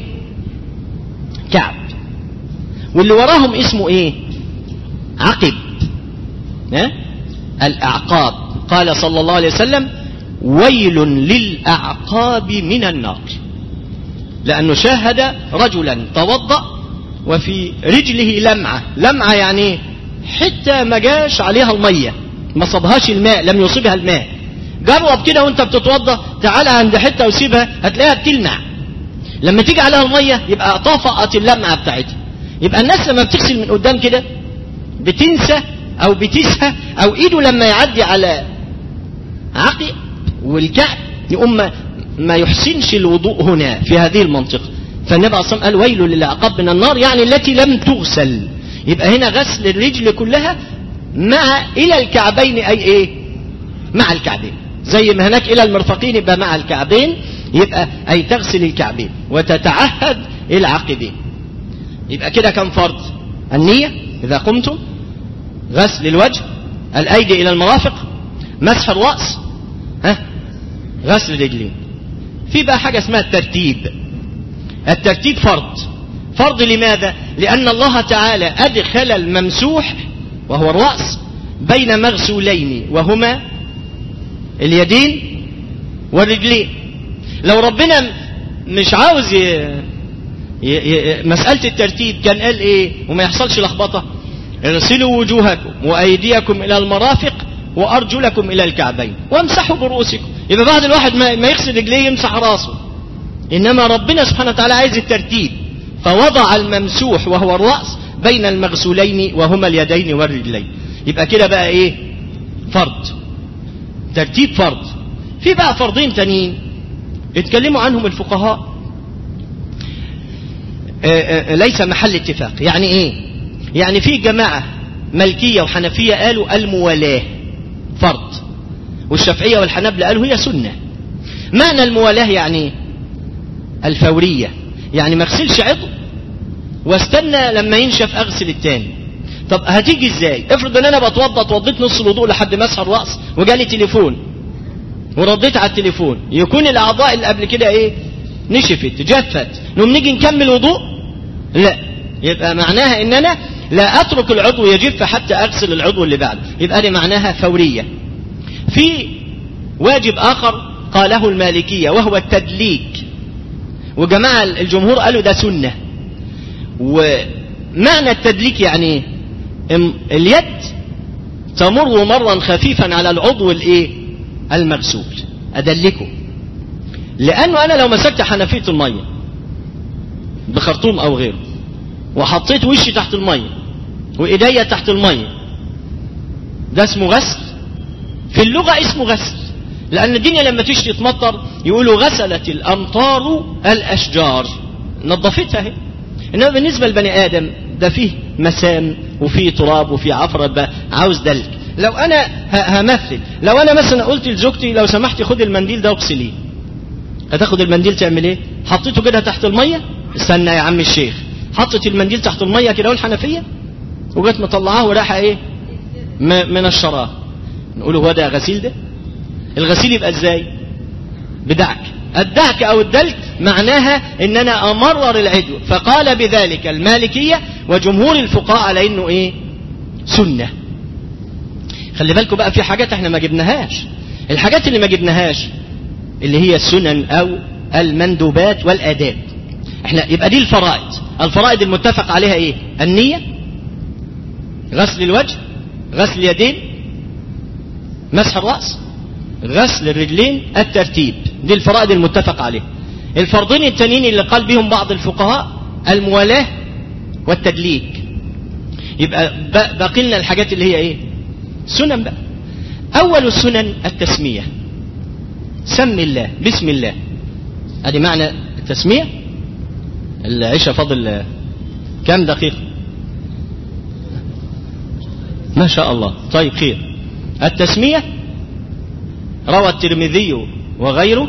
كعب واللي وراهم اسمه ايه عقب ها الاعقاب قال صلى الله عليه وسلم ويل للاعقاب من النار لانه شاهد رجلا توضأ وفي رجله لمعة لمعة يعني حتى ما جاش عليها المية ما صبهاش الماء لم يصيبها الماء جرب كده وانت بتتوضى تعالى عند حته وسيبها هتلاقيها بتلمع لما تيجي عليها الميه يبقى طفقت اللمعه بتاعتها يبقى الناس لما بتغسل من قدام كده بتنسى او بتسهى او ايده لما يعدي على عقب والكعب يقوم ما, ما يحسنش الوضوء هنا في هذه المنطقه فالنبي عليه قال ويل للعقاب من النار يعني التي لم تغسل يبقى هنا غسل الرجل كلها مع الى الكعبين اي ايه مع الكعبين زي ما هناك الى المرفقين يبقى مع الكعبين يبقى اي تغسل الكعبين وتتعهد العقبين يبقى كده كم فرض النية اذا قمتم غسل الوجه الايدي الى المرافق مسح الرأس ها غسل الرجلين في بقى حاجة اسمها الترتيب الترتيب فرض فرض لماذا لان الله تعالى ادخل الممسوح وهو الرأس بين مغسولين وهما اليدين والرجلين لو ربنا مش عاوز ي... ي... ي... مسألة الترتيب كان قال ايه وما يحصلش لخبطة اغسلوا وجوهكم وايديكم الى المرافق وارجلكم الى الكعبين وامسحوا برؤوسكم يبقى بعد الواحد ما ما يغسل رجليه يمسح راسه انما ربنا سبحانه وتعالى عايز الترتيب فوضع الممسوح وهو الراس بين المغسولين وهما اليدين والرجلين يبقى كده بقى ايه فرض ترتيب فرض في بقى فرضين تانيين اتكلموا عنهم الفقهاء آه، آه، ليس محل اتفاق يعني ايه يعني في جماعة ملكية وحنفية قالوا الموالاة فرض والشافعية والحنابلة قالوا هي سنة معنى الموالاة يعني ايه الفورية يعني ما اغسلش عضو واستنى لما ينشف اغسل التاني طب هتيجي ازاي افرض ان انا بتوضى اتوضيت نص الوضوء لحد مسح الراس وجالي تليفون ورديت على التليفون يكون الاعضاء اللي قبل كده ايه نشفت جفت نقوم نيجي نكمل وضوء لا يبقى معناها ان انا لا اترك العضو يجف حتى اغسل العضو اللي بعده يبقى دي معناها فوريه في واجب اخر قاله المالكيه وهو التدليك وجماعه الجمهور قالوا ده سنه ومعنى التدليك يعني ايه ام- اليد تمر مرا خفيفا على العضو الايه المغسول ادلكه لانه انا لو مسكت حنفيه الميه بخرطوم او غيره وحطيت وشي تحت الميه وايديا تحت الميه ده اسمه غسل في اللغه اسمه غسل لان الدنيا لما تشتي تمطر يقولوا غسلت الامطار الاشجار نظفتها اهي انما بالنسبه لبني ادم ده فيه مسام وفيه تراب وفيه عفره بقى عاوز دلك لو انا ه- همثل لو انا مثلا قلت لزوجتي لو سمحتي خدي المنديل ده واغسليه هتاخد المنديل تعمل ايه حطيته كده تحت الميه استنى يا عم الشيخ حطت المنديل تحت الميه كده والحنفيه وجت مطلعاه وراحه ايه م- من الشراب نقول هو ده غسيل ده الغسيل يبقى ازاي بدعك الدعك او الدلك معناها ان انا امرر العدو فقال بذلك المالكية وجمهور الفقهاء على انه ايه سنة خلي بالكم بقى في حاجات احنا ما جبناهاش الحاجات اللي ما جبناهاش اللي هي السنن او المندوبات والاداب احنا يبقى دي الفرائض الفرائض المتفق عليها ايه النية غسل الوجه غسل اليدين مسح الرأس غسل الرجلين الترتيب دي الفرائض المتفق عليها الفرضين التانيين اللي قال بهم بعض الفقهاء الموالاة والتدليك يبقى ب- باقي لنا الحاجات اللي هي ايه سنن بقى اول السنن التسمية سم الله بسم الله ادي معنى التسمية العشاء فاضل كم دقيقة ما شاء الله طيب خير التسمية روى الترمذي وغيره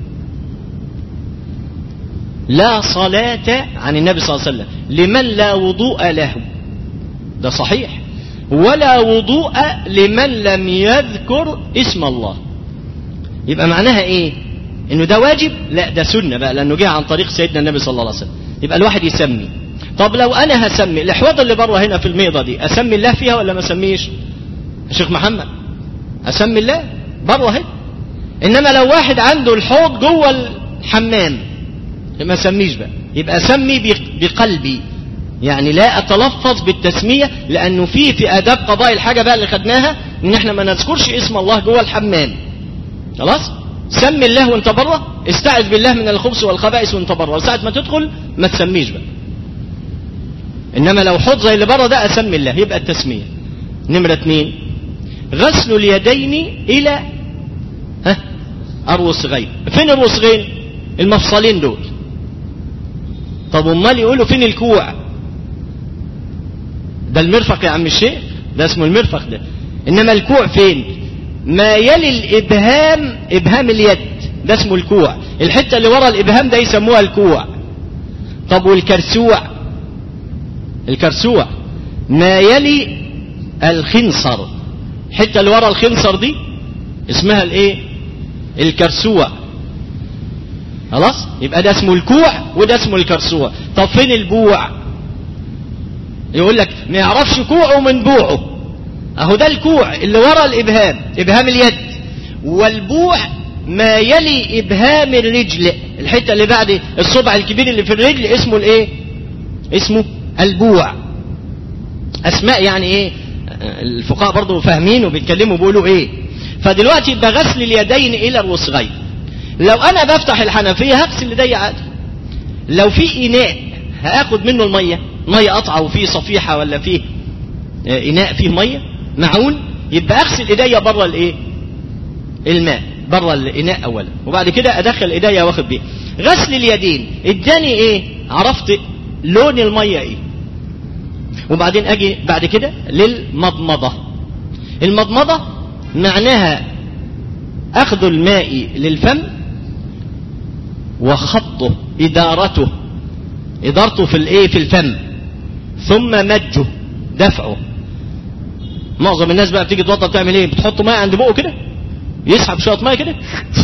لا صلاة عن النبي صلى الله عليه وسلم لمن لا وضوء له ده صحيح ولا وضوء لمن لم يذكر اسم الله يبقى معناها ايه انه ده واجب لا ده سنة بقى لانه جه عن طريق سيدنا النبي صلى الله عليه وسلم يبقى الواحد يسمي طب لو انا هسمي الاحواض اللي بره هنا في الميضة دي اسمي الله فيها ولا ما اسميش يا شيخ محمد اسمي الله بره اهي انما لو واحد عنده الحوض جوه الحمام ما سميش بقى يبقى سمي بق- بقلبي يعني لا اتلفظ بالتسميه لانه في في اداب قضاء الحاجه بقى اللي خدناها ان احنا ما نذكرش اسم الله جوه الحمام خلاص سمي الله وانت بره استعذ بالله من الخبث والخبائث وانت بره وساعه ما تدخل ما تسميش بقى انما لو حوض زي اللي بره ده اسمي الله يبقى التسميه نمره اثنين غسل اليدين الى ها الرسغين فين الرسغين المفصلين دول طب امال يقولوا فين الكوع ده المرفق يا عم الشيخ ده اسمه المرفق ده انما الكوع فين ما يلي الابهام ابهام اليد ده اسمه الكوع الحته اللي ورا الابهام ده يسموها الكوع طب والكرسوع الكرسوع ما يلي الخنصر الحته اللي ورا الخنصر دي اسمها الايه الكرسوع خلاص يبقى ده اسمه الكوع وده اسمه الكرسوع طب فين البوع يقول لك ما يعرفش كوعه من بوعه اهو ده الكوع اللي ورا الابهام ابهام اليد والبوع ما يلي ابهام الرجل الحته اللي بعد الصبع الكبير اللي في الرجل اسمه الايه اسمه البوع اسماء يعني ايه الفقهاء برضو فاهمين وبيتكلموا بيقولوا ايه فدلوقتي يبقى غسل اليدين الى الوسغين لو انا بفتح الحنفيه هغسل ايدي عادي لو في اناء هاخد منه الميه ميه قطعه وفيه صفيحه ولا فيه آه، اناء فيه ميه معون يبقى اغسل ايديا بره الايه الماء بره الاناء اولا وبعد كده ادخل ايديا واخد بيه غسل اليدين اداني ايه عرفت لون الميه ايه وبعدين اجي بعد كده للمضمضه المضمضه معناها اخذ الماء للفم وخطه ادارته ادارته في الايه في الفم ثم مجه دفعه معظم الناس بقى بتيجي توضى بتعمل ايه بتحط ماء عند بقه كده يسحب شويه ميه كده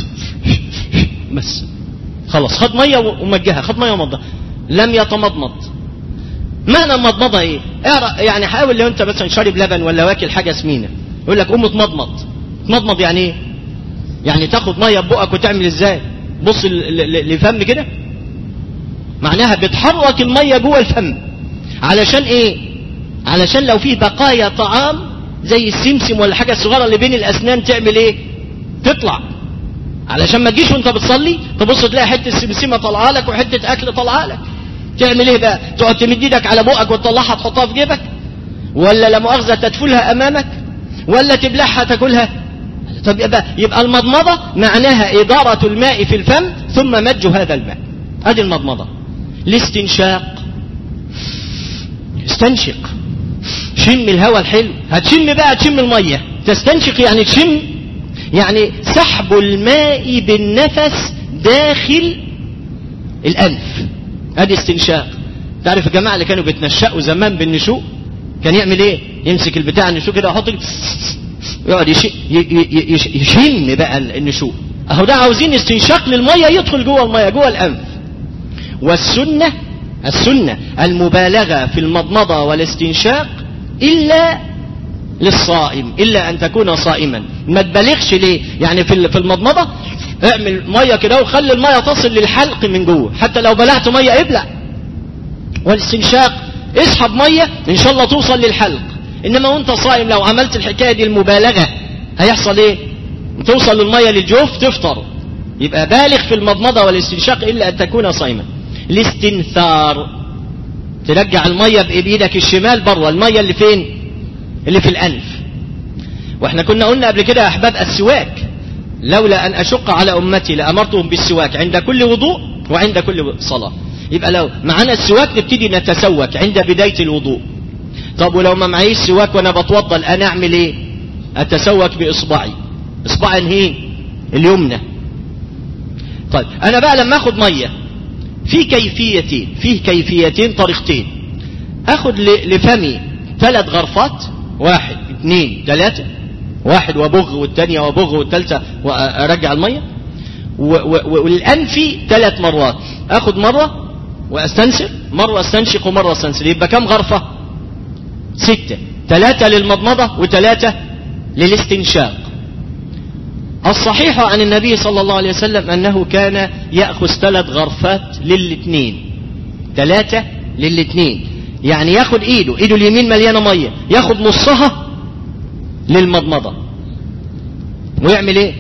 بس خلاص خد ميه ومجها خد ميه ومضها لم يتمضمض معنى المضمضه ايه اعرف- يعني حاول لو انت مثلا شارب لبن ولا واكل حاجه سمينه يقول لك قوم اتمضمض تمضمض يعني ايه يعني تاخد ميه ببقك وتعمل ازاي بص ل- ل- لفم كده معناها بتحرك الميه جوه الفم علشان ايه علشان لو فيه بقايا طعام زي السمسم ولا حاجه الصغيره اللي بين الاسنان تعمل ايه تطلع علشان ما تجيش وانت بتصلي تبص تلاقي حته سمسمه طالعه لك وحته اكل طالعه لك تعمل ايه بقى تقعد تمد ايدك على بقك وتطلعها تحطها في جيبك ولا لا مؤاخذه تدفلها امامك ولا تبلعها تاكلها طب يبقى, يبقى المضمضه معناها اداره الماء في الفم ثم مج هذا الماء ادي المضمضه الاستنشاق استنشق شم الهواء الحلو هتشم بقى تشم الميه تستنشق يعني تشم يعني سحب الماء بالنفس داخل الانف ادي استنشاق تعرف الجماعه اللي كانوا بيتنشأوا زمان بالنشوء كان يعمل ايه يمسك البتاع النشوء كده يحط يقعد يش... ي- ي- يش... يشم بقى النشوء اهو ده عاوزين استنشاق للميه يدخل جوه الميه جوه الانف والسنه السنه المبالغه في المضمضه والاستنشاق الا للصائم الا ان تكون صائما ما تبالغش ليه يعني في ال- في المضمضه اعمل ميه كده وخلي الميه تصل للحلق من جوه حتى لو بلعت ميه ابلع والاستنشاق اسحب ميه ان شاء الله توصل للحلق انما وانت صائم لو عملت الحكايه دي المبالغه هيحصل ايه توصل الميه للجوف تفطر يبقى بالغ في المضمضه والاستنشاق الا ان تكون صائما الاستنثار ترجع الميه بايدك الشمال بره الميه اللي فين اللي في الانف واحنا كنا قلنا قبل كده يا احباب السواك لولا ان اشق على امتي لامرتهم بالسواك عند كل وضوء وعند كل صلاه يبقى لو معانا السواك نبتدي نتسوك عند بدايه الوضوء طب ولو ما معيش سواك وانا بتوضى انا اعمل ايه اتسوك باصبعي اصبعي هي اليمنى طيب انا بقى لما اخد ميه في كيفيتين فيه كيفيتين طريقتين اخد ل- لفمي ثلاث غرفات واحد اثنين ثلاثة واحد وبغ والثانية وبغ والثالثة وارجع المية و- و- والانفي ثلاث مرات اخد مرة واستنشق مرة استنشق ومرة استنشق يبقى كم غرفة ستة ثلاثة للمضمضة وثلاثة للاستنشاق الصحيح عن النبي صلى الله عليه وسلم أنه كان يأخذ ثلاث غرفات للاثنين ثلاثة للاثنين يعني ياخد ايده ايده اليمين مليانة مية ياخد نصها للمضمضة ويعمل ايه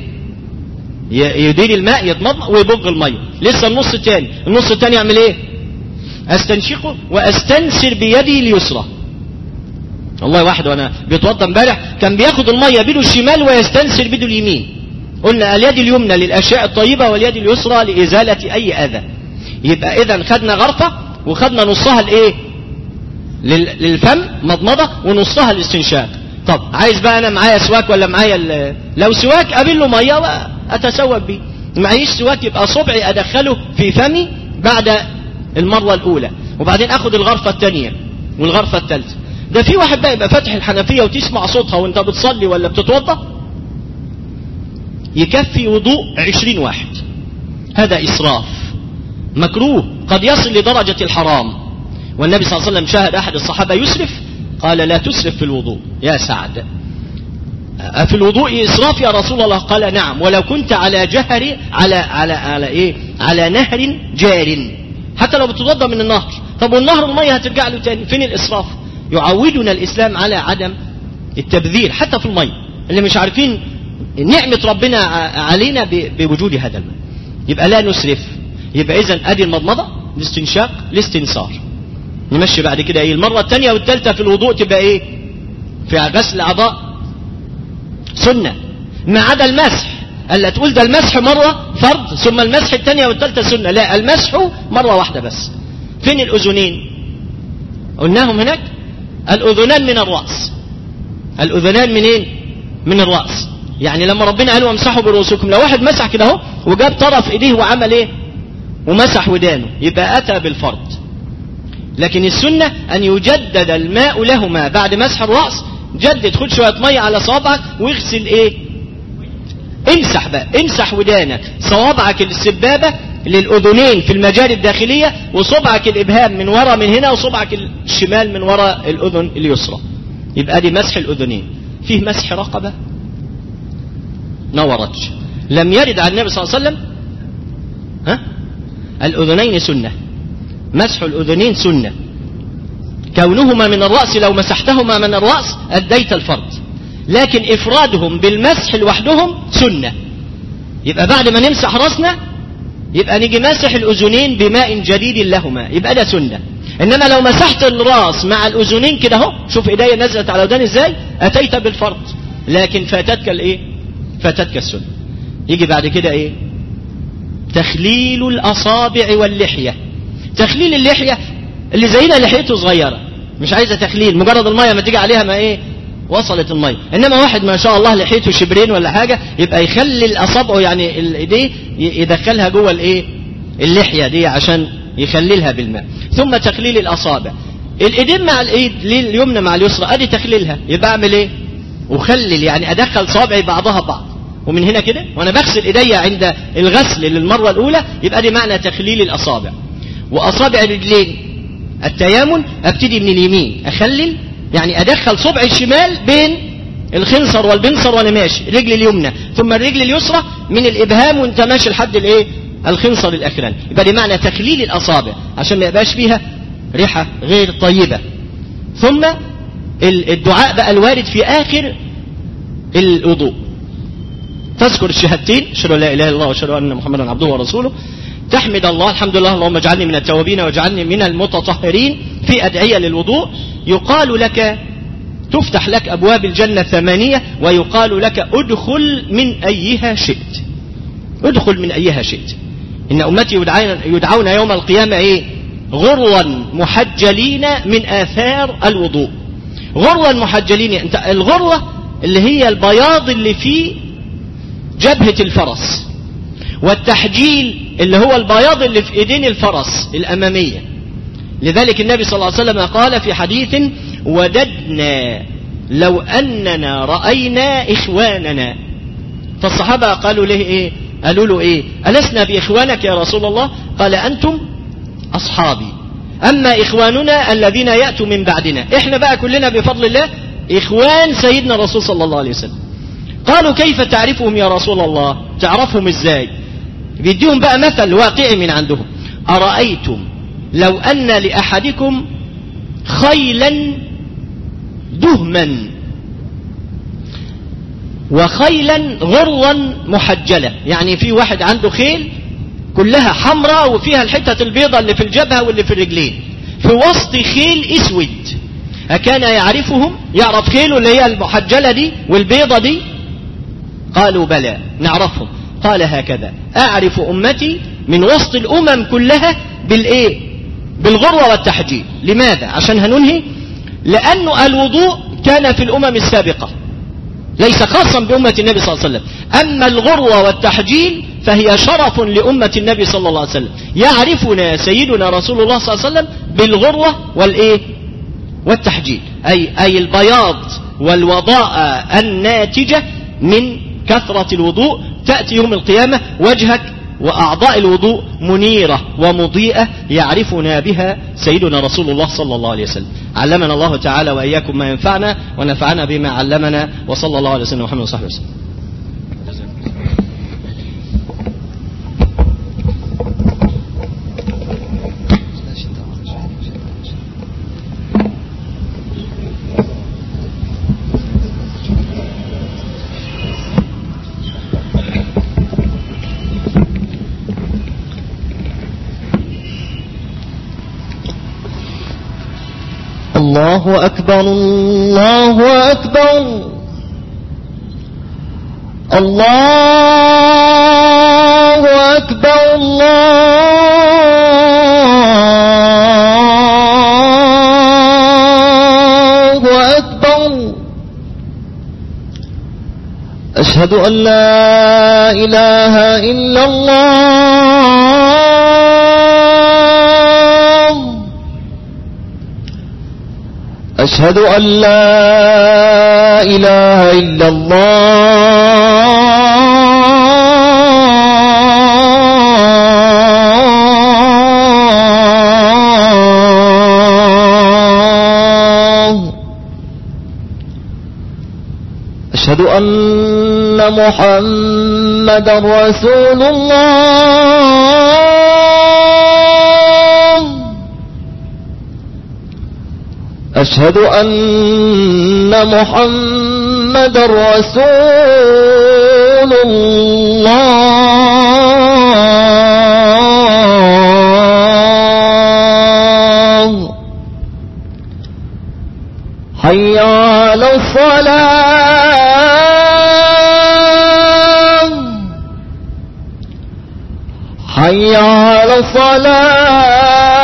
ي- يدير الماء يتمضمض ويبغ المية لسه النص الثاني النص الثاني يعمل ايه استنشقه واستنسر بيدي اليسرى والله واحد وانا بيتوضى امبارح كان بياخد الميه بيده الشمال ويستنسر بيده اليمين قلنا اليد اليمنى للاشياء الطيبه واليد اليسرى لازاله اي اذى يبقى اذا خدنا غرفه وخدنا نصها الايه لل- للفم مضمضه ونصها الاستنشاق طب عايز بقى انا معايا سواك ولا معايا ال- لو سواك قابل له ميه واتسوق بيه معيش سواك يبقى صبعي ادخله في فمي بعد المره الاولى وبعدين اخد الغرفه الثانيه والغرفه الثالثه ده في واحد بقى يبقى فاتح الحنفيه وتسمع صوتها وانت بتصلي ولا بتتوضا يكفي وضوء عشرين واحد هذا إسراف مكروه قد يصل لدرجة الحرام والنبي صلى الله عليه وسلم شاهد أحد الصحابة يسرف قال لا تسرف في الوضوء يا سعد في الوضوء إسراف يا رسول الله قال نعم ولو كنت على جهر على على على إيه على نهر جار حتى لو بتتوضا من النهر طب والنهر المية هترجع له تاني فين الإسراف يعودنا الإسلام على عدم التبذير حتى في المية اللي مش عارفين نعمة ربنا علينا بوجود هذا الماء يبقى لا نسرف يبقى إذا أدي المضمضة الاستنشاق الاستنصار نمشي بعد كده ايه المرة الثانية والثالثة في الوضوء تبقى ايه في غسل الأعضاء سنة ما عدا المسح ألا تقول ده المسح مرة فرض ثم المسح الثانية والثالثة سنة لا المسح مرة واحدة بس فين الأذنين قلناهم هناك الأذنان من الرأس الأذنان منين من الرأس يعني لما ربنا قال وامسحوا برؤوسكم لو واحد مسح كده اهو وجاب طرف ايديه وعمل ايه ومسح ودانه يبقى اتى بالفرض لكن السنة ان يجدد الماء لهما بعد مسح الرأس جدد خد شوية مية على صوابعك واغسل ايه امسح بقى امسح ودانك صوابعك السبابة للأذنين في المجال الداخلية وصبعك الإبهام من ورا من هنا وصبعك الشمال من ورا الأذن اليسرى يبقى دي مسح الأذنين فيه مسح رقبة نورت لم يرد عن النبي صلى الله عليه وسلم ها الأذنين سنة مسح الأذنين سنة كونهما من الرأس لو مسحتهما من الرأس أديت الفرض لكن إفرادهم بالمسح لوحدهم سنة يبقى بعد ما نمسح رأسنا يبقى نيجي ماسح الأذنين بماء جديد لهما يبقى ده سنة إنما لو مسحت الراس مع الأذنين كده اهو شوف إيديا نزلت على وداني إزاي أتيت بالفرض لكن فاتتك الإيه فاتتك السنة يجي بعد كده إيه تخليل الأصابع واللحية تخليل اللحية اللي زينا لحيته صغيرة مش عايزة تخليل مجرد المية ما تيجي عليها ما إيه وصلت المية انما واحد ما شاء الله لحيته شبرين ولا حاجة يبقى يخلي اصابعه يعني الايديه يدخلها جوه الايه اللحية دي عشان يخللها بالماء ثم تخليل الاصابع الايدين مع الايد اليمنى مع اليسرى ادي تخليلها يبقى اعمل ايه اخلل يعني ادخل صابعي بعضها بعض ومن هنا كده وانا بغسل ايديا عند الغسل للمرة الاولى يبقى دي معنى تخليل الاصابع واصابع الرجلين التيامن ابتدي من اليمين اخلل يعني ادخل صبع الشمال بين الخنصر والبنصر وانا ماشي رجلي اليمنى ثم الرجل اليسرى من الابهام وانت ماشي لحد الايه الخنصر الاخراني يبقى دي معنى تخليل الاصابع عشان ما يبقاش فيها ريحه غير طيبه ثم الدعاء بقى الوارد في اخر الوضوء تذكر الشهادتين اشهد ان لا اله الا الله واشهد ان محمدا عبده ورسوله تحمد الله الحمد لله اللهم اجعلني من التوابين واجعلني من المتطهرين في أدعية للوضوء يقال لك تفتح لك أبواب الجنة ثمانية ويقال لك ادخل من أيها شئت ادخل من أيها شئت إن أمتي يدعون يوم القيامة إيه غروا محجلين من آثار الوضوء غروا محجلين انت الغروة اللي هي البياض اللي في جبهة الفرس والتحجيل اللي هو البياض اللي في ايدين الفرس الامامية لذلك النبي صلى الله عليه وسلم قال في حديث وددنا لو اننا رأينا اخواننا فالصحابة قالوا له ايه قالوا له ايه ألسنا باخوانك يا رسول الله قال انتم اصحابي اما اخواننا الذين يأتوا من بعدنا احنا بقى كلنا بفضل الله اخوان سيدنا الرسول صلى الله عليه وسلم قالوا كيف تعرفهم يا رسول الله تعرفهم ازاي بيديهم بقى مثل واقعي من عندهم أرأيتم لو أن لأحدكم خيلا دهما وخيلا غرا محجلة يعني في واحد عنده خيل كلها حمراء وفيها الحتة البيضة اللي في الجبهة واللي في الرجلين في وسط خيل اسود أكان يعرفهم يعرف خيله اللي هي المحجلة دي والبيضة دي قالوا بلى نعرفهم قال هكذا أعرف أمتي من وسط الأمم كلها بالإيه بالغروة والتحجيل لماذا عشان هننهي لأنه الوضوء كان في الأمم السابقة ليس خاصا بأمة النبي صلى الله عليه وسلم أما الغروة والتحجيل فهي شرف لأمة النبي صلى الله عليه وسلم يعرفنا سيدنا رسول الله صلى الله عليه وسلم بالغروة والإيه والتحجيل أي, أي البياض والوضاء الناتجة من كثرة الوضوء تأتي يوم القيامة وجهك وأعضاء الوضوء منيرة ومضيئة يعرفنا بها سيدنا رسول الله صلى الله عليه وسلم علمنا الله تعالى وإياكم ما ينفعنا ونفعنا بما علمنا وصلى الله عليه وسلم محمد وصحبه وسلم الله أكبر الله أكبر الله أكبر الله أكبر أشهد أن لا إله إلا الله أشهد أن لا إله إلا الله أشهد أن محمد رسول الله أشهد أن محمد رسول الله حي على الصلاة حي على الصلاة